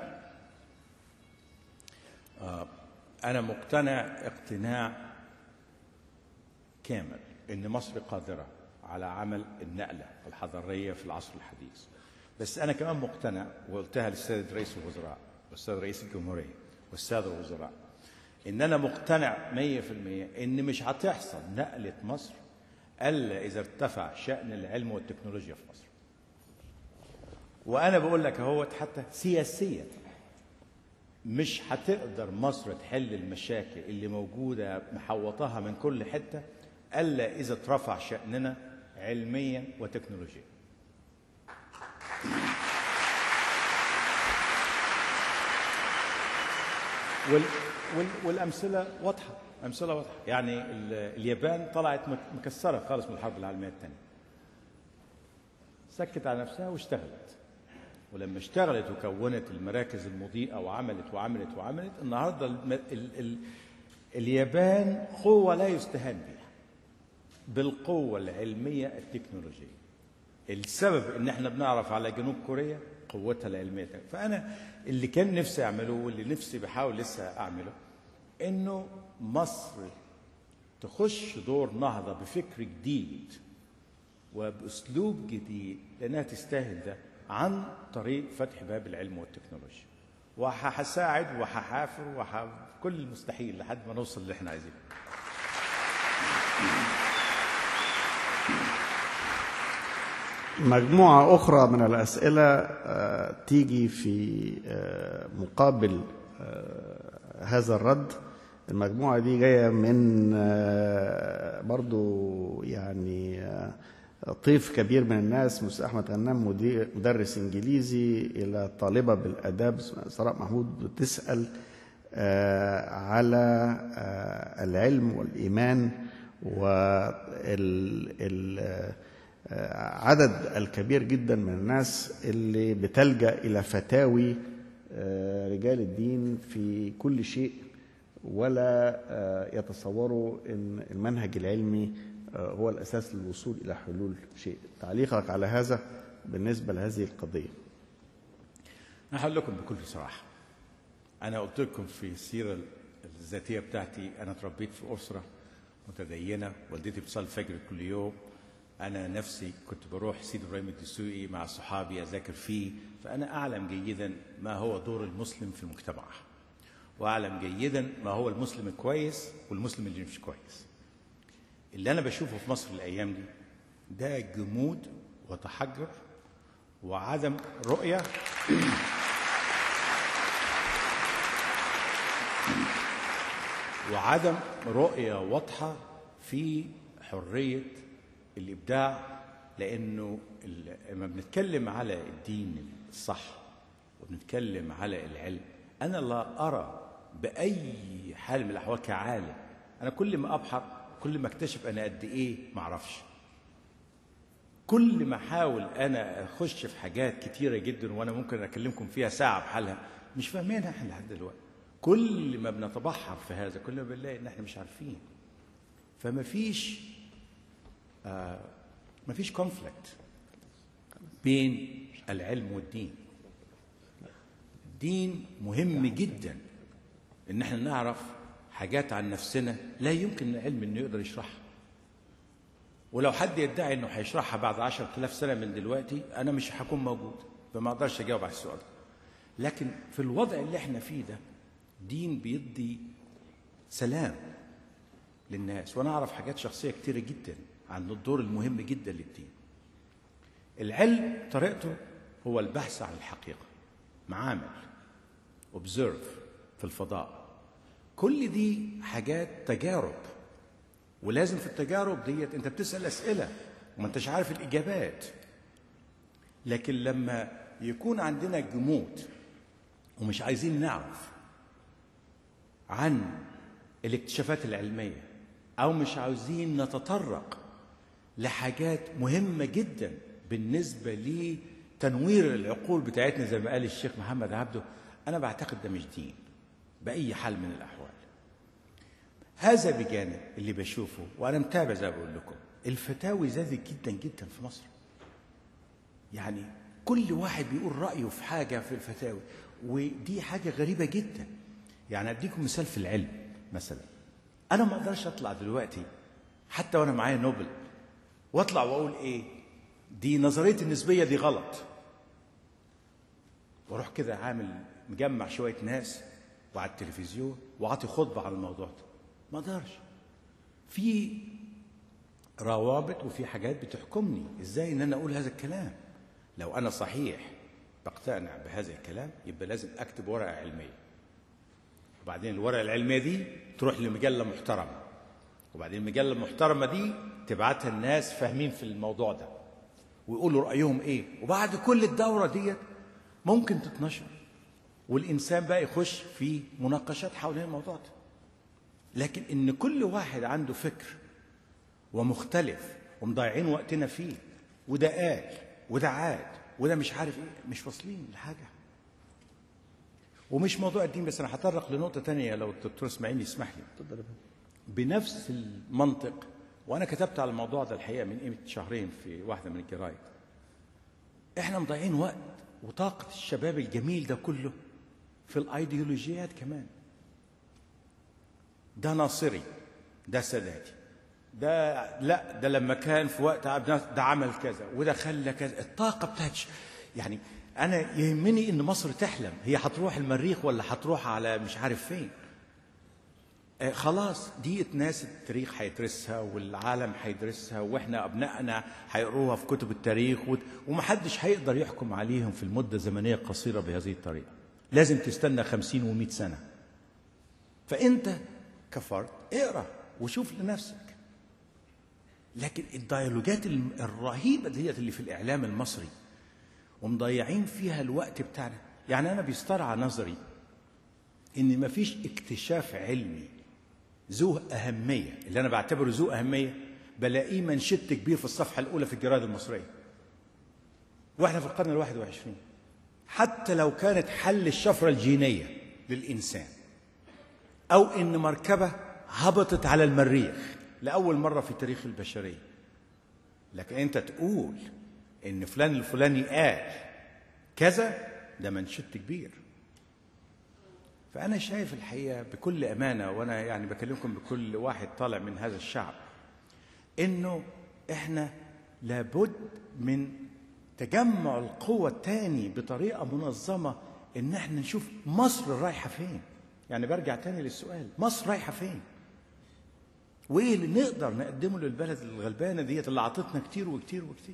آه، انا مقتنع اقتناع كامل ان مصر قادره على عمل النقله الحضاريه في العصر الحديث بس انا كمان مقتنع وقلتها للسيد رئيس الوزراء والسيد رئيس الجمهوريه والساده الوزراء ان انا مقتنع 100% ان مش هتحصل نقله مصر الا اذا ارتفع شان العلم والتكنولوجيا في مصر وانا بقول لك اهوت حتى سياسيا مش هتقدر مصر تحل المشاكل اللي موجوده محوطاها من كل حته الا اذا اترفع شاننا علميا وتكنولوجيا وال وال والامثله واضحه امثله واضحه يعني ال- اليابان طلعت مك- مكسره خالص من الحرب العالميه الثانيه سكت على نفسها واشتغلت ولما اشتغلت وكونت المراكز المضيئه وعملت وعملت وعملت النهارده الم... ال... ال... اليابان قوه لا يستهان بها بالقوه العلميه التكنولوجيه السبب ان احنا بنعرف على جنوب كوريا قوتها العلميه فانا اللي كان نفسي اعمله واللي نفسي بحاول لسه اعمله انه مصر تخش دور نهضه بفكر جديد وباسلوب جديد لانها تستاهل ده عن طريق فتح باب العلم والتكنولوجيا وهساعد وهحافر وح كل المستحيل لحد ما نوصل اللي احنا عايزينه مجموعة أخرى من الأسئلة آه، تيجي في آه، مقابل آه، هذا الرد المجموعة دي جاية من آه، برضو يعني آه، طيف كبير من الناس مستر أحمد غنام مدير- مدرس إنجليزي إلى طالبة بالآداب اسمها سراء محمود بتسأل آه، على آه، العلم والإيمان وال ال- آه، عدد الكبير جدا من الناس اللي بتلجأ إلى فتاوي آه، رجال الدين في كل شيء ولا آه، يتصوروا أن المنهج العلمي آه، هو الأساس للوصول إلى حلول شيء تعليقك على هذا بالنسبة لهذه القضية أنا هقول لكم بكل صراحة أنا قلت لكم في السيرة الذاتية بتاعتي أنا اتربيت في أسرة متدينة والدتي بتصلي الفجر كل يوم أنا نفسي كنت بروح سيد إبراهيم الدسوقي مع صحابي أذاكر فيه فأنا أعلم جيدا ما هو دور المسلم في المجتمع وأعلم جيدا ما هو المسلم الكويس والمسلم اللي مش كويس اللي أنا بشوفه في مصر الأيام دي ده جمود وتحجر وعدم رؤية وعدم رؤية واضحة في حرية الإبداع لأنه ال- لما بنتكلم على الدين الصح وبنتكلم على العلم أنا لا أرى بأي حال من الأحوال كعالم أنا كل ما أبحر كل ما أكتشف أنا قد إيه معرفش كل ما احاول انا اخش في حاجات كتيره جدا وانا ممكن اكلمكم فيها ساعه بحالها مش فاهمينها احنا لحد دلوقتي كل ما بنتبحر في هذا كل ما بنلاقي ان احنا مش عارفين فما فيش آه ما فيش كونفليكت بين العلم والدين الدين مهم جدا ان احنا نعرف حاجات عن نفسنا لا يمكن العلم انه يقدر يشرحها ولو حد يدعي انه هيشرحها بعد 10000 سنه من دلوقتي انا مش هكون موجود فما اقدرش اجاوب على السؤال ده لكن في الوضع اللي احنا فيه ده دين بيدي سلام للناس وانا اعرف حاجات شخصيه كتيره جدا عن الدور المهم جدا للدين العلم طريقته هو البحث عن الحقيقه معامل observe في الفضاء كل دي حاجات تجارب ولازم في التجارب ديت انت بتسال اسئله وما انتش عارف الاجابات لكن لما يكون عندنا جمود ومش عايزين نعرف عن الاكتشافات العلميه او مش عاوزين نتطرق لحاجات مهمه جدا بالنسبه لتنوير العقول بتاعتنا زي ما قال الشيخ محمد عبده انا بعتقد ده مش دين باي حال من الاحوال هذا بجانب اللي بشوفه وانا متابع زي ما بقول لكم الفتاوي زادت جدا جدا في مصر يعني كل واحد بيقول رايه في حاجه في الفتاوي ودي حاجه غريبه جدا يعني اديكم مثال في العلم مثلا انا ما اقدرش اطلع دلوقتي حتى وانا معايا نوبل واطلع واقول ايه دي نظريه النسبيه دي غلط واروح كده عامل مجمع شويه ناس وعلى التلفزيون واعطي خطبه على الموضوع ده ما اقدرش في روابط وفي حاجات بتحكمني ازاي ان انا اقول هذا الكلام لو انا صحيح بقتنع بهذا الكلام يبقى لازم اكتب ورقه علميه وبعدين الورقه العلميه دي تروح لمجله محترمه وبعدين المجله المحترمه دي تبعتها الناس فاهمين في الموضوع ده ويقولوا رايهم ايه وبعد كل الدوره ديت ممكن تتنشر والانسان بقى يخش في مناقشات حوالين الموضوع ده لكن ان كل واحد عنده فكر ومختلف ومضيعين وقتنا فيه وده قال وده عاد وده مش عارف ايه مش واصلين لحاجه ومش موضوع الدين بس انا هتطرق لنقطه تانية لو الدكتور اسماعيل يسمح لي بنفس المنطق وانا كتبت على الموضوع ده الحقيقه من قيمه شهرين في واحده من الجرايد احنا مضيعين وقت وطاقه الشباب الجميل ده كله في الايديولوجيات كمان ده ناصري ده ساداتي ده لا ده لما كان في وقت عبد الناصر ده عمل كذا وده خلى كذا الطاقه بتاعت يعني انا يهمني ان مصر تحلم هي هتروح المريخ ولا هتروح على مش عارف فين آه خلاص دي ناس التاريخ هيدرسها والعالم هيدرسها واحنا ابنائنا هيقروها في كتب التاريخ ومحدش هيقدر يحكم عليهم في المده الزمنيه القصيره بهذه الطريقه لازم تستنى خمسين ومئة سنه فانت كفرد اقرا وشوف لنفسك لكن الديالوجات الرهيبه ديت اللي في الاعلام المصري ومضيعين فيها الوقت بتاعنا يعني انا بيسترعى نظري ان مفيش اكتشاف علمي ذو اهميه اللي انا بعتبره ذو اهميه بلاقيه منشط كبير في الصفحه الاولى في الجرايد المصريه واحنا في القرن الواحد وعشرين حتى لو كانت حل الشفره الجينيه للانسان او ان مركبه هبطت على المريخ لاول مره في تاريخ البشريه لكن انت تقول ان فلان الفلاني قال كذا ده منشط كبير فانا شايف الحقيقه بكل امانه وانا يعني بكلمكم بكل واحد طالع من هذا الشعب انه احنا لابد من تجمع القوة التاني بطريقة منظمة ان احنا نشوف مصر رايحة فين يعني برجع تاني للسؤال مصر رايحة فين وايه اللي نقدر نقدمه للبلد الغلبانه ديت اللي عطتنا كتير وكتير وكتير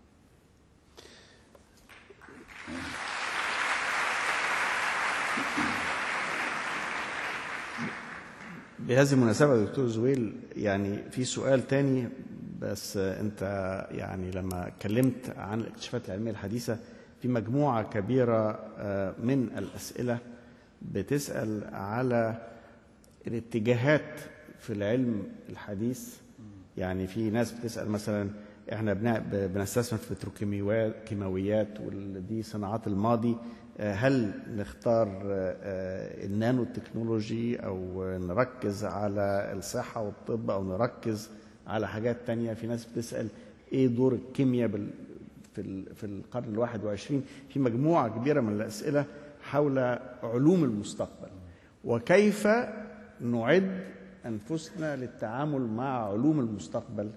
بهذه المناسبة يا دكتور زويل يعني في سؤال تاني بس انت يعني لما اتكلمت عن الاكتشافات العلمية الحديثة في مجموعة كبيرة آه، من الأسئلة بتسأل على الاتجاهات في العلم الحديث يعني في ناس بتسأل مثلا احنا بنا- ب- بنستثمر في بتروكيماويات كيماويات ودي صناعات الماضي آه، هل نختار آه، آه، النانو تكنولوجي او نركز على الصحة والطب او نركز على حاجات تانية في ناس بتسأل ايه دور الكيمياء بال في ال- في القرن الواحد وعشرين في مجموعة كبيرة من الأسئلة حول علوم المستقبل وكيف نعد أنفسنا للتعامل مع علوم المستقبل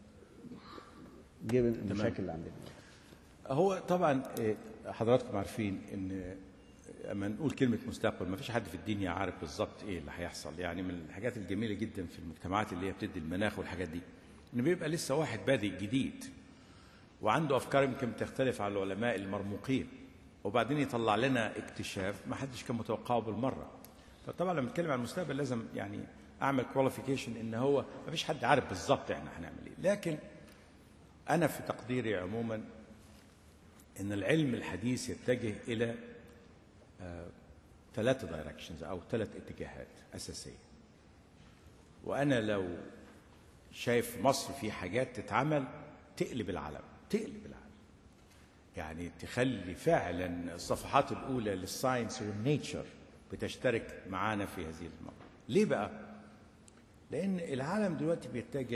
جيب المشاكل اللي عندنا هو طبعا آه، حضراتكم عارفين ان اما نقول كلمه مستقبل ما فيش حد في الدنيا عارف بالظبط ايه اللي هيحصل يعني من الحاجات الجميله جدا في المجتمعات اللي هي بتدي المناخ والحاجات دي ان بيبقى لسه واحد بادئ جديد وعنده افكار يمكن بتختلف عن العلماء المرموقين وبعدين يطلع لنا اكتشاف ما حدش كان متوقعه بالمره فطبعا لما نتكلم عن المستقبل لازم يعني اعمل كواليفيكيشن ان هو ما فيش حد عارف بالظبط احنا هنعمل ايه لكن انا في تقديري عموما ان العلم الحديث يتجه الى ثلاثة دايركشنز او ثلاث اتجاهات اساسيه وانا لو شايف مصر في حاجات تتعمل تقلب العالم تقلب العالم يعني تخلي فعلا الصفحات الاولى للساينس والنيتشر بتشترك معانا في هذه الموضوع ليه بقى لان العالم دلوقتي بيتجه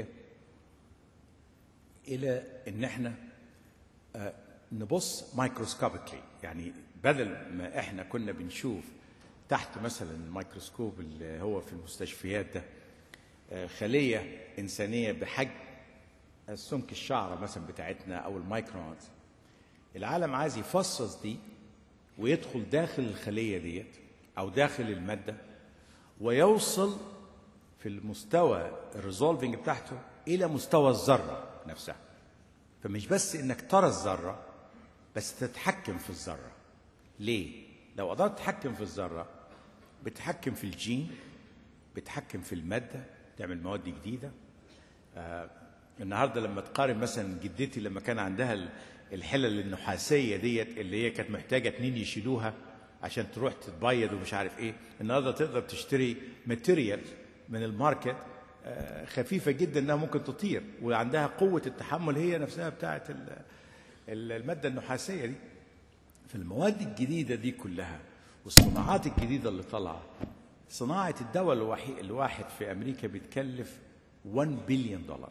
الى ان احنا آه، نبص مايكروسكوبيكلي يعني بدل ما احنا كنا بنشوف تحت مثلا الميكروسكوب اللي هو في المستشفيات ده آه، خليه انسانيه بحجم سمك الشعره مثلا بتاعتنا او المايكرونز العالم عايز يفصص دي ويدخل داخل الخليه ديت او داخل الماده ويوصل في المستوى الريزولفنج بتاعته الى مستوى الذره نفسها فمش بس انك ترى الذره بس تتحكم في الذره ليه لو قدرت تتحكم في الذره بتتحكم في الجين بتتحكم في الماده تعمل مواد جديده آه النهارده لما تقارن مثلا جدتي لما كان عندها ال- الحلل النحاسيه ديت اللي هي كانت محتاجه اتنين يشيلوها عشان تروح تتبيض ومش عارف ايه النهارده تقدر تشتري ماتيريال من الماركت آه، خفيفه جدا انها ممكن تطير وعندها قوه التحمل هي نفسها بتاعه ال- ال- الماده النحاسيه دي في المواد الجديده دي كلها والصناعات الجديده اللي طالعه صناعه الدواء الوحيد الواحد في امريكا بيتكلف 1 بليون دولار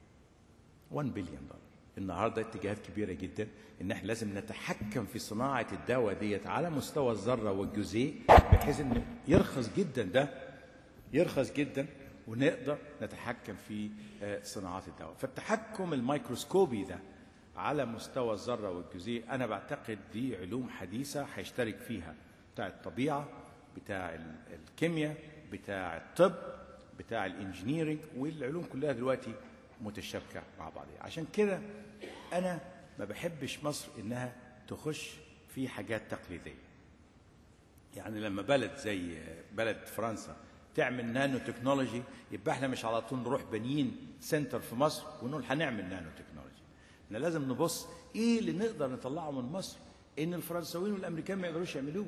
1 بليون دولار النهارده اتجاهات كبيره جدا ان احنا لازم نتحكم في صناعه الدواء ديت على مستوى الذره والجزيء بحيث ان يرخص جدا ده يرخص جدا ونقدر نتحكم في آه، صناعات الدواء فالتحكم الميكروسكوبي ده على مستوى الذره والجزيء انا بعتقد دي علوم حديثه هيشترك فيها بتاع الطبيعه بتاع ال- الكيمياء بتاع الطب بتاع الانجينيرنج والعلوم كلها دلوقتي متشابكه مع بعضها عشان كده انا ما بحبش مصر انها تخش في حاجات تقليديه يعني لما بلد زي بلد فرنسا تعمل نانو تكنولوجي يبقى احنا مش على طول نروح بنيين سنتر في مصر ونقول هنعمل نانو تكنولوجي احنا لازم نبص ايه اللي نقدر نطلعه من مصر ان الفرنساويين والامريكان ما يقدروش يعملوه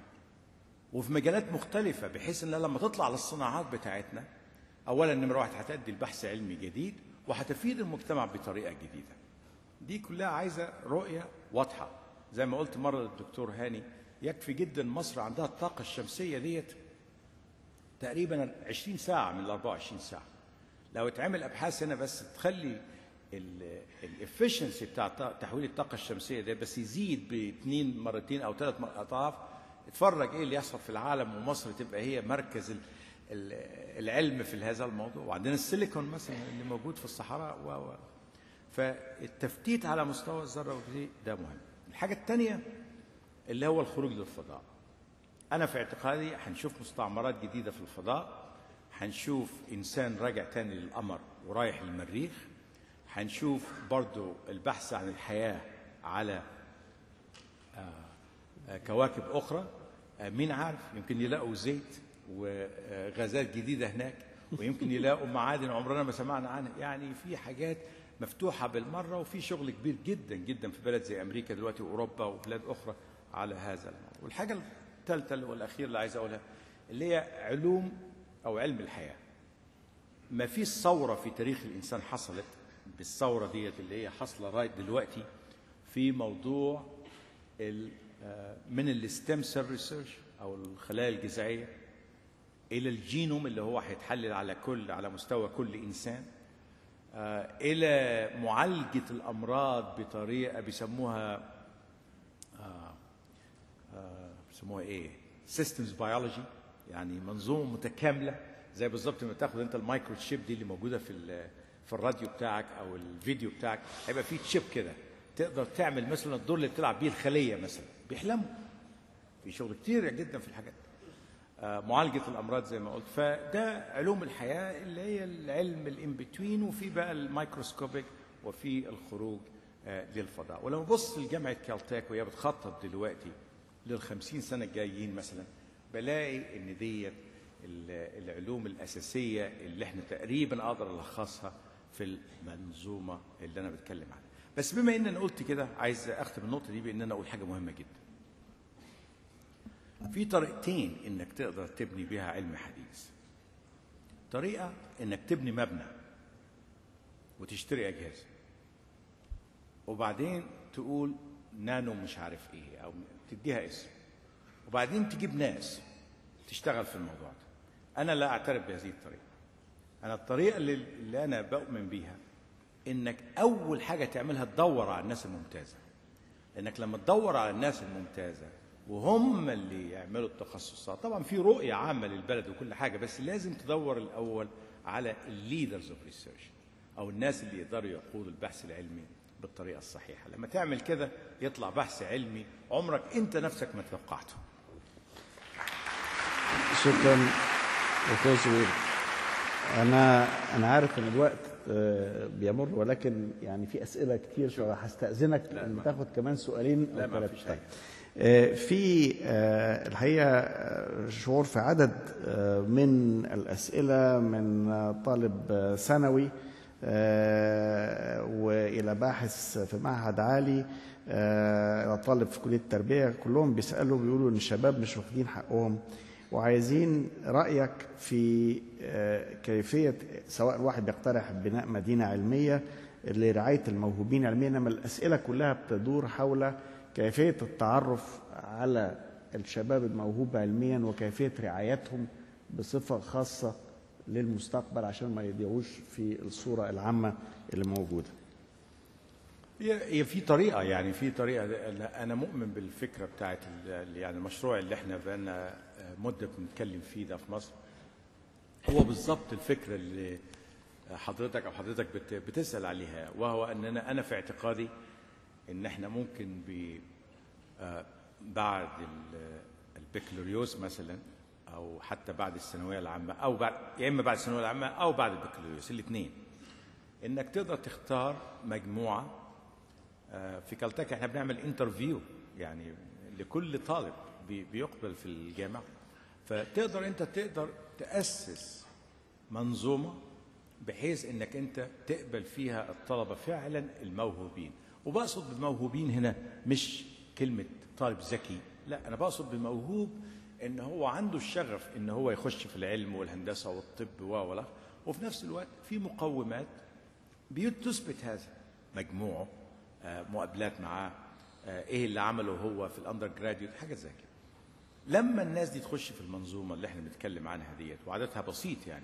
وفي مجالات مختلفة بحيث ان لما تطلع للصناعات بتاعتنا اولا نمرة واحد هتأدي البحث علمي جديد وهتفيد المجتمع بطريقة جديدة دي كلها عايزة رؤية واضحة زي ما قلت مرة للدكتور هاني يكفي جدا مصر عندها الطاقة الشمسية ديت تقريبا 20 ساعة من ال 24 ساعة لو اتعمل أبحاث هنا بس تخلي الافشنسي بتاع ط- تحويل الطاقة الشمسية ده بس يزيد باثنين مرتين أو ثلاث مر- أضعاف اتفرج إيه اللي يحصل في العالم ومصر تبقى هي مركز ال- ال- العلم في هذا الموضوع وعندنا السيليكون مثلا اللي موجود في الصحراء و و فالتفتيت على مستوى الذرة والجزيء ده مهم الحاجة الثانية اللي هو الخروج للفضاء أنا في اعتقادي هنشوف مستعمرات جديدة في الفضاء هنشوف انسان راجع تاني للقمر ورايح للمريخ هنشوف برضو البحث عن الحياه على آه، كواكب اخرى آه، مين عارف يمكن يلاقوا زيت وغازات جديده هناك ويمكن يلاقوا معادن عمرنا ما سمعنا عنها يعني في حاجات مفتوحه بالمره وفي شغل كبير جدا جدا في بلد زي امريكا دلوقتي واوروبا وبلاد اخرى على هذا الموضوع والحاجه الثالثه والاخيره اللي عايز اقولها اللي هي علوم او علم الحياه ما فيش ثوره في تاريخ الانسان حصلت بالثوره ديت اللي هي حاصله رايت دلوقتي في موضوع ال- آه، من الستيم سيل ريسيرش او الخلايا الجذعيه الى الجينوم اللي هو هيتحلل على كل على مستوى كل انسان آه، الى معالجه الامراض بطريقه بيسموها بيسموها ايه سيستمز بيولوجي يعني منظومه متكامله زي بالظبط لما تاخد انت المايكرو تشيب دي اللي موجوده في ال- في الراديو بتاعك او الفيديو بتاعك هيبقى فيه تشيب كده تقدر تعمل مثلا الدور اللي بتلعب بيه الخليه مثلا بيحلموا في شغل كتير جدا في الحاجات دي. آه، معالجه الامراض زي ما قلت فده علوم الحياه اللي هي العلم الان بتوين وفي بقى الميكروسكوبيك وفي الخروج آه، للفضاء ولما ببص لجامعه كالتاك وهي بتخطط دلوقتي للخمسين سنه الجايين مثلا بلاقي ان ديت ال- العلوم الاساسيه اللي احنا تقريبا اقدر الخصها في المنظومه اللي انا بتكلم عنها بس بما ان انا قلت كده عايز اختم النقطه دي بان انا اقول حاجه مهمه جدا في طريقتين انك تقدر تبني بيها علم حديث طريقه انك تبني مبنى وتشتري اجهزه وبعدين تقول نانو مش عارف ايه او تديها اسم وبعدين تجيب ناس تشتغل في الموضوع ده انا لا اعترف بهذه الطريقه انا الطريقه اللي, اللي انا بؤمن بيها انك اول حاجه تعملها تدور على الناس الممتازه لانك لما تدور على الناس الممتازه وهم اللي يعملوا التخصصات طبعا في رؤيه عامه للبلد وكل حاجه بس لازم تدور الاول على الليدرز اوف ريسيرش او الناس اللي يقدروا يقودوا البحث العلمي بالطريقه الصحيحه لما تعمل كده يطلع بحث علمي عمرك انت نفسك ما توقعته شكرا دكتور زويل انا انا عارف ان الوقت آه، بيمر ولكن يعني في اسئله كتير شويه هستاذنك ان تاخد كمان سؤالين لا، او ما ثلاثه فيش حاجة. آه، في آه، الحقيقه آه، شعور في عدد آه، من الاسئله من آه، طالب آه، ثانوي آه، والى باحث في معهد عالي آه، الى طالب في كليه التربيه كلهم بيسالوا بيقولوا ان الشباب مش واخدين حقهم وعايزين رايك في آه، كيفيه سواء واحد بيقترح بناء مدينه علميه لرعايه الموهوبين علميا انما الاسئله كلها بتدور حول كيفيه التعرف على الشباب الموهوب علميا وكيفيه رعايتهم بصفه خاصه للمستقبل عشان ما يضيعوش في الصوره العامه اللي موجوده. هي هي في طريقه يعني في طريقه أنا- انا مؤمن بالفكره بتاعت ال- يعني المشروع اللي احنا بقالنا مده بنتكلم فيه ده في مصر هو بالظبط الفكره اللي حضرتك او حضرتك بت- بتسال عليها وهو ان انا انا في اعتقادي ان احنا ممكن ب آه، بعد ال- البكالوريوس مثلا او حتى بعد الثانويه العامه او بعد يا اما بعد الثانويه العامه او بعد البكالوريوس الاثنين انك تقدر تختار مجموعه آه، في كالتك احنا بنعمل انترفيو يعني لكل طالب بي- بيقبل في الجامعه فتقدر انت تقدر تاسس منظومه بحيث انك انت تقبل فيها الطلبه فعلا الموهوبين وبقصد بالموهوبين هنا مش كلمه طالب ذكي لا انا بقصد بالموهوب ان هو عنده الشغف ان هو يخش في العلم والهندسه والطب و ولا وفي نفس الوقت في مقومات بتثبت هذا مجموعه آه، مقابلات معاه آه، ايه اللي عمله هو في الاندر جراديوت حاجه زي كده لما الناس دي تخش في المنظومه اللي احنا بنتكلم عنها ديت وعددها بسيط يعني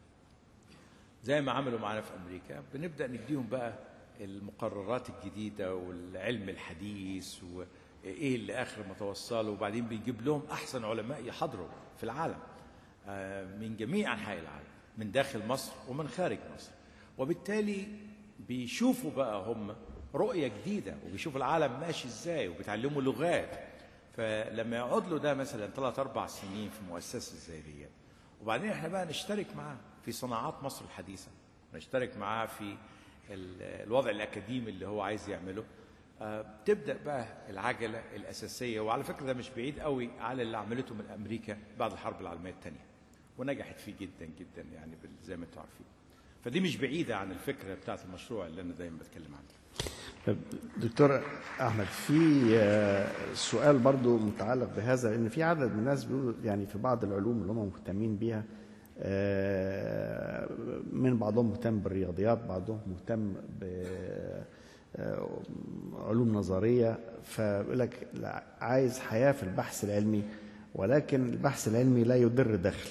زي ما عملوا معانا في امريكا بنبدا نديهم بقى المقررات الجديده والعلم الحديث وايه اللي اخر ما توصلوا وبعدين بنجيب لهم احسن علماء يحضروا في العالم آه، من جميع انحاء العالم من داخل مصر ومن خارج مصر وبالتالي بيشوفوا بقى هم رؤيه جديده وبيشوفوا العالم ماشي ازاي وبيتعلموا لغات فلما يقعد له ده مثلا ثلاث اربع سنين في مؤسسه زي ديت وبعدين احنا بقى نشترك معاه في صناعات مصر الحديثه نشترك معاه في ال- الوضع الاكاديمي اللي هو عايز يعمله آه، تبدا بقى العجله الاساسيه وعلى فكره ده مش بعيد قوي على اللي عملته من امريكا بعد الحرب العالميه الثانيه ونجحت فيه جدا جدا يعني بال- زي ما انتم عارفين فدي مش بعيده عن الفكره بتاعت المشروع اللي انا دايما بتكلم عنه طب دكتور احمد في آه، سؤال برضو متعلق بهذا لان في عدد من الناس بيقولوا يعني في بعض العلوم اللي هم مهتمين بيها آه، من بعضهم مهتم بالرياضيات بعضهم مهتم ب آه، علوم نظريه فبيقول لك لا، عايز حياه في البحث العلمي ولكن البحث العلمي لا يدر دخل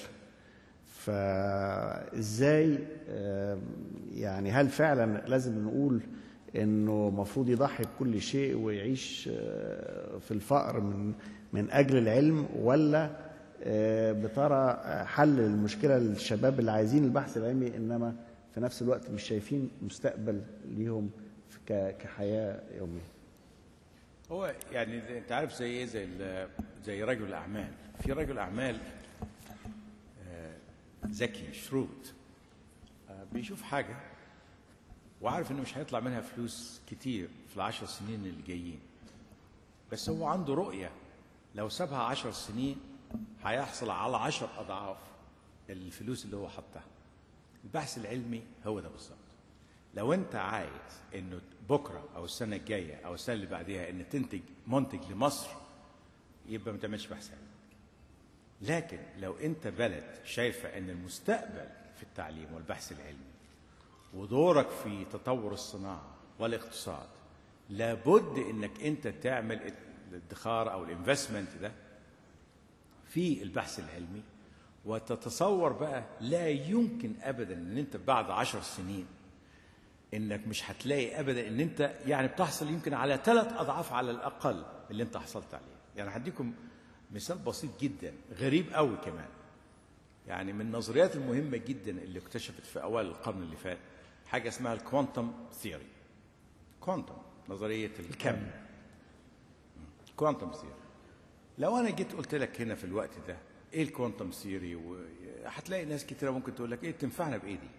فازاي آم، يعني هل فعلا لازم نقول انه المفروض يضحي بكل شيء ويعيش آه، في الفقر من من اجل العلم ولا آه، بترى حل المشكله للشباب اللي عايزين البحث العلمي انما في نفس الوقت مش شايفين مستقبل ليهم في ك- كحياه يوميه هو يعني زي- انت عارف زي ايه زي ال- زي رجل الاعمال في رجل اعمال آه، ذكي شرود آه، بيشوف حاجه وعارف انه مش هيطلع منها فلوس كتير في العشر سنين اللي جايين بس هو عنده رؤيه لو سابها عشر سنين هيحصل على عشر اضعاف الفلوس اللي هو حطها البحث العلمي هو ده بالظبط لو انت عايز انه بكره او السنه الجايه او السنه اللي بعديها ان تنتج منتج لمصر يبقى ما تعملش بحث علمي لكن لو انت بلد شايفه ان المستقبل في التعليم والبحث العلمي ودورك في تطور الصناعه والاقتصاد لابد انك انت تعمل الادخار او الانفستمنت ده في البحث العلمي وتتصور بقى لا يمكن ابدا ان انت بعد عشر سنين انك مش هتلاقي ابدا ان انت يعني بتحصل يمكن على ثلاث اضعاف على الاقل اللي انت حصلت عليه يعني هديكم مثال بسيط جدا غريب قوي كمان يعني من النظريات المهمه جدا اللي اكتشفت في اوائل القرن اللي فات حاجه اسمها الكوانتم ثيوري كوانتم نظريه الكم كوانتم ثيوري لو انا جيت قلت لك هنا في الوقت ده ايه الكوانتم ثيوري هتلاقي ناس كتيره ممكن تقول لك ايه تنفعنا بايه دي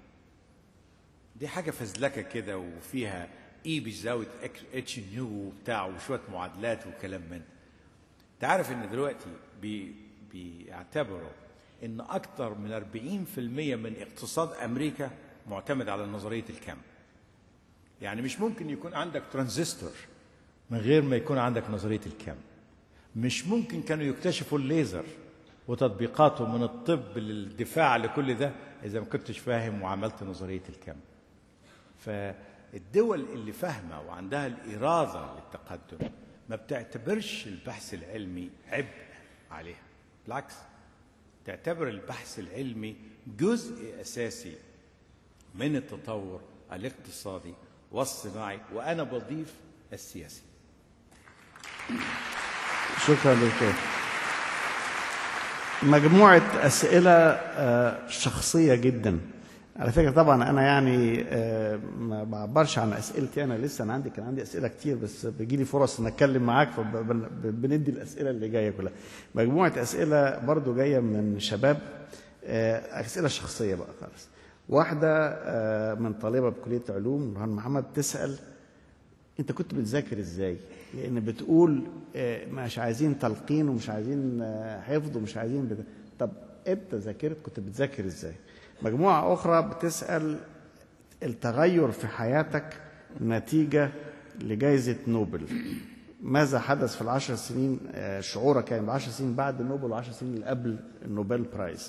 دي حاجه فزلكه كده وفيها اي بزاويه اتش نيو وبتاع وشويه معادلات وكلام من ده. انت عارف ان دلوقتي بي بيعتبروا ان اكتر من 40% من اقتصاد امريكا معتمد على نظريه الكم يعني مش ممكن يكون عندك ترانزستور من غير ما يكون عندك نظريه الكم مش ممكن كانوا يكتشفوا الليزر وتطبيقاته من الطب للدفاع لكل ده اذا ما كنتش فاهم وعملت نظريه الكم فالدول اللي فاهمه وعندها الاراده للتقدم ما بتعتبرش البحث العلمي عبء عليها بالعكس تعتبر البحث العلمي جزء اساسي من التطور الاقتصادي والصناعي وانا بضيف السياسي شكرا دكتور مجموعة أسئلة آه، شخصية جدا على فكرة طبعا أنا يعني آه، ما بعبرش عن أسئلتي أنا لسه أنا عندي كان عندي أسئلة كتير بس بيجي لي فرص إن أتكلم معاك فبندي الأسئلة اللي جاية كلها مجموعة أسئلة برضو جاية من شباب آه، أسئلة شخصية بقى خالص واحدة آه، من طالبة بكلية علوم نورهان محمد تسأل انت كنت بتذاكر ازاي لان بتقول آه، مش عايزين تلقين ومش عايزين آه، حفظ ومش عايزين بت... طب انت ذاكرت كنت بتذاكر ازاي مجموعه اخرى بتسال التغير في حياتك نتيجه لجائزه نوبل ماذا حدث في العشر سنين آه، شعورك كان العشر سنين بعد نوبل والعشر سنين اللي قبل النوبل برايز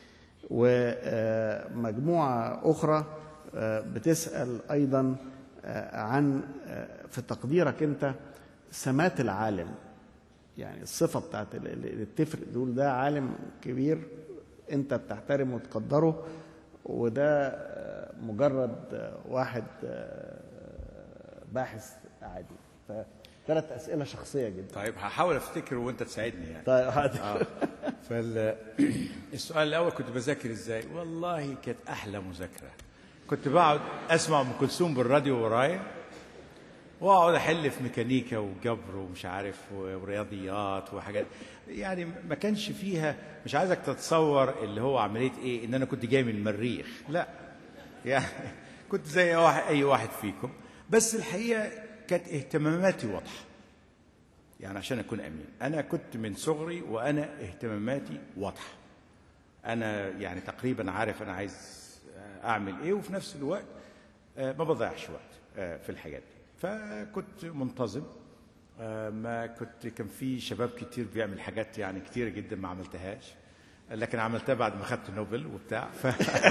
ومجموعة أخرى آه، بتسأل أيضا آه، عن آه، في تقديرك أنت سمات العالم يعني الصفة بتاعت ال- ال- اللي تفرق تقول ده عالم كبير أنت بتحترمه وتقدره وده آه، مجرد آه، واحد آه، باحث عادي فثلاث أسئلة شخصية جدا طيب هحاول افتكر وانت تساعدني يعني طيب حاضر. اه فالسؤال الاول كنت بذاكر ازاي والله كانت احلى مذاكره كنت بقعد اسمع ام كلثوم بالراديو ورايا واقعد احل في ميكانيكا وجبر ومش عارف ورياضيات وحاجات يعني ما كانش فيها مش عايزك تتصور اللي هو عمليه ايه ان انا كنت جاي من المريخ لا يعني كنت زي واحد اي واحد فيكم بس الحقيقه كانت اهتماماتي واضحه يعني عشان اكون امين انا كنت من صغري وانا اهتماماتي واضحه انا يعني تقريبا عارف انا عايز اعمل ايه وفي نفس الوقت آه، ما بضيعش وقت آه، في الحاجات دي فكنت منتظم آه، ما كنت كان في شباب كتير بيعمل حاجات يعني كتيره جدا ما عملتهاش لكن عملتها بعد ما خدت نوبل وبتاع ف...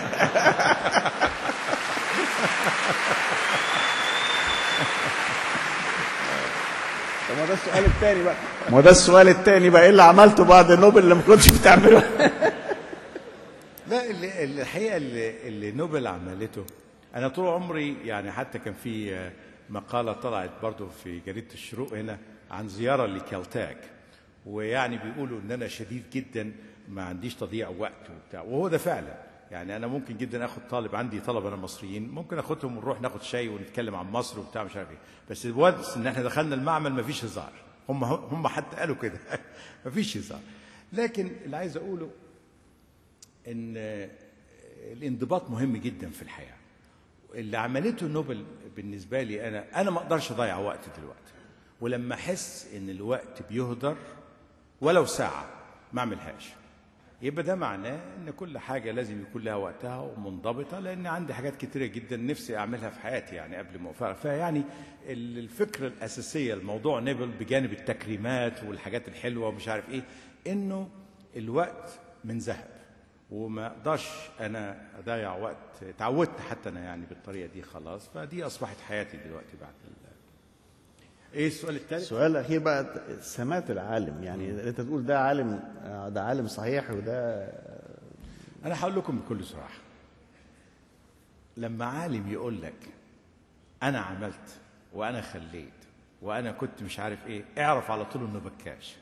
طب ما ده السؤال الثاني بقى ما ده السؤال الثاني بقى ايه اللي عملته بعد نوبل اللي ما كنتش بتعمله لا اللي اللي- الحقيقه اللي, اللي نوبل عملته انا طول عمري يعني حتى كان في آه، مقاله طلعت برضو في جريده الشروق هنا عن زياره لكالتاك ويعني بيقولوا ان انا شديد جدا ما عنديش تضييع وقت وبتاع وهو ده فعلا يعني انا ممكن جدا اخد طالب عندي طلبه انا مصريين ممكن اخدهم ونروح ناخد شاي ونتكلم عن مصر وبتاع مش عارف ايه بس الوانس ان احنا دخلنا المعمل ما فيش هزار هم هم حتى قالوا كده ما فيش هزار لكن اللي عايز اقوله ان الانضباط مهم جدا في الحياه اللي عملته نوبل بالنسبه لي انا انا ما اقدرش اضيع وقت دلوقتي ولما احس ان الوقت بيهدر ولو ساعه ما اعملهاش يبقى ده معناه ان كل حاجه لازم يكون لها وقتها ومنضبطه لان عندي حاجات كتيره جدا نفسي اعملها في حياتي يعني قبل ما أفرق. فيعني ال- الفكره الاساسيه الموضوع نيبل بجانب التكريمات والحاجات الحلوه ومش عارف ايه انه الوقت من ذهب وما اقدرش انا اضيع وقت اتعودت حتى انا يعني بالطريقه دي خلاص فدي اصبحت حياتي دلوقتي بعد ال... ايه السؤال الثالث؟ السؤال الاخير بقى سمات العالم يعني انت تقول ده عالم آه، ده عالم صحيح وده انا هقول لكم بكل صراحه لما عالم يقول لك انا عملت وانا خليت وانا كنت مش عارف ايه اعرف على طول انه بكاش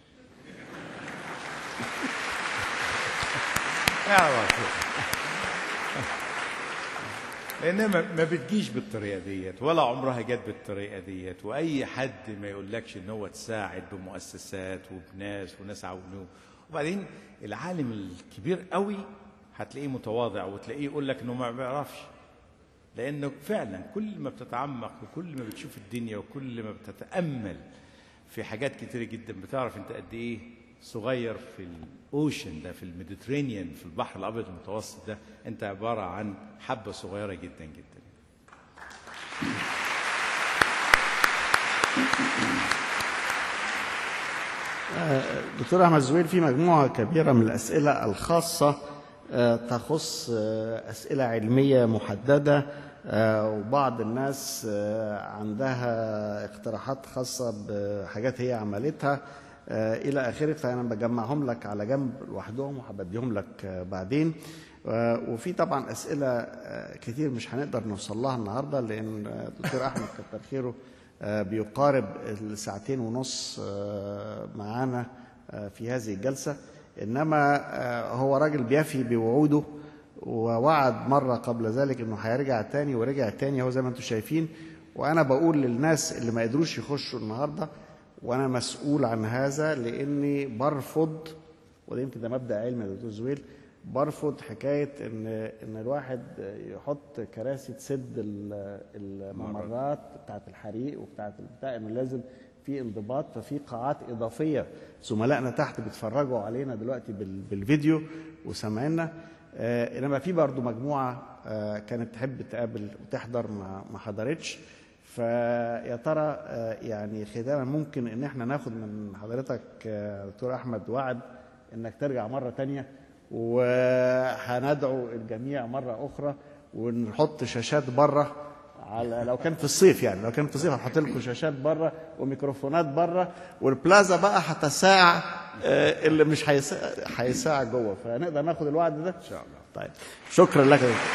اعرف على طول لان ما ما بتجيش بالطريقه ديت ولا عمرها جت بالطريقه ديت واي حد ما يقولكش ان هو تساعد بمؤسسات وبناس وناس عاونوه وبعدين العالم الكبير قوي هتلاقيه متواضع وتلاقيه يقول لك انه ما بيعرفش لانه فعلا كل ما بتتعمق وكل ما بتشوف الدنيا وكل ما بتتامل في حاجات كتيره جدا بتعرف انت قد ايه صغير في الاوشن ده في الميديترينيان في البحر الابيض المتوسط ده انت عباره عن حبه صغيره جدا جدا دكتور احمد زويل في مجموعه كبيره من الاسئله الخاصه آه، تخص آه، اسئله علميه محدده آه، وبعض الناس آه، عندها اقتراحات خاصه بحاجات هي عملتها آه، الى اخره فانا بجمعهم لك على جنب لوحدهم وهبديهم لك آه، بعدين آه، وفي طبعا اسئله آه، كتير مش هنقدر نوصل لها النهارده لان آه، الدكتور احمد كتر خيره آه، بيقارب الساعتين ونص آه، معانا آه، في هذه الجلسة إنما آه، هو راجل بيفي بوعوده ووعد مرة قبل ذلك إنه هيرجع تاني ورجع تاني هو زي ما أنتم شايفين وأنا بقول للناس اللي ما قدروش يخشوا النهاردة وأنا مسؤول عن هذا لأني برفض وده يمكن ده مبدأ علمي يا دكتور زويل برفض حكايه ان ان الواحد يحط كراسي تسد ال- الممرات بتاعه الحريق وبتاعه البتاع انه لازم في انضباط ففي قاعات اضافيه زملائنا تحت بيتفرجوا علينا دلوقتي بال- بالفيديو وسامعينا آه انما في برضو مجموعه آه كانت تحب تقابل وتحضر ما ما حضرتش فيا ترى آه يعني ختاما ممكن ان احنا ناخد من حضرتك آه، دكتور احمد وعد انك ترجع مره تانية وهندعو الجميع مره اخرى ونحط شاشات بره على لو كان في الصيف يعني لو كان في الصيف هنحط لكم شاشات بره وميكروفونات بره والبلازا بقى هتساع آه، اللي مش هيساع هيساع جوه فنقدر ناخد الوعد ده ان شاء الله طيب شكرا لك يا دكتور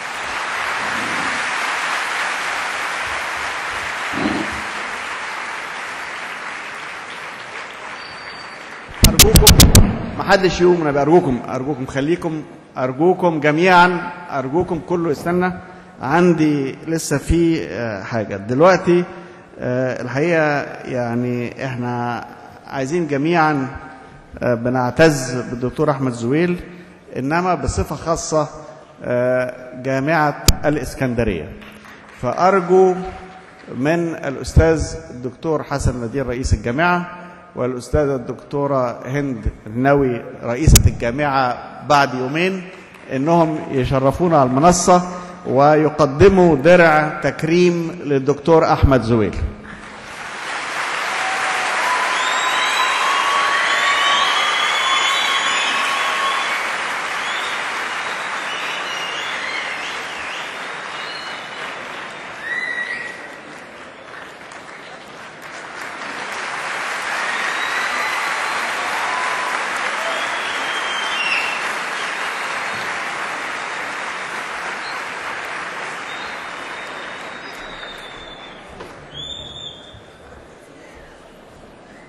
ارجوكم ما حدش يقوم انا ارجوكم ارجوكم خليكم ارجوكم جميعا ارجوكم كله استنى عندي لسه في آه، حاجه دلوقتي آه، الحقيقة يعني احنا عايزين جميعا آه، بنعتز بالدكتور أحمد زويل إنما بصفة خاصة آه، جامعة الإسكندرية فأرجو من الأستاذ الدكتور حسن ندير رئيس الجامعة والأستاذة الدكتورة هند النووي رئيسة الجامعة بعد يومين إنهم يشرفونا على المنصة ويقدموا درع تكريم للدكتور أحمد زويل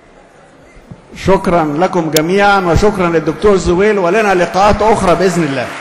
شكرا لكم جميعا وشكرا للدكتور زويل ولنا لقاءات أخرى بإذن الله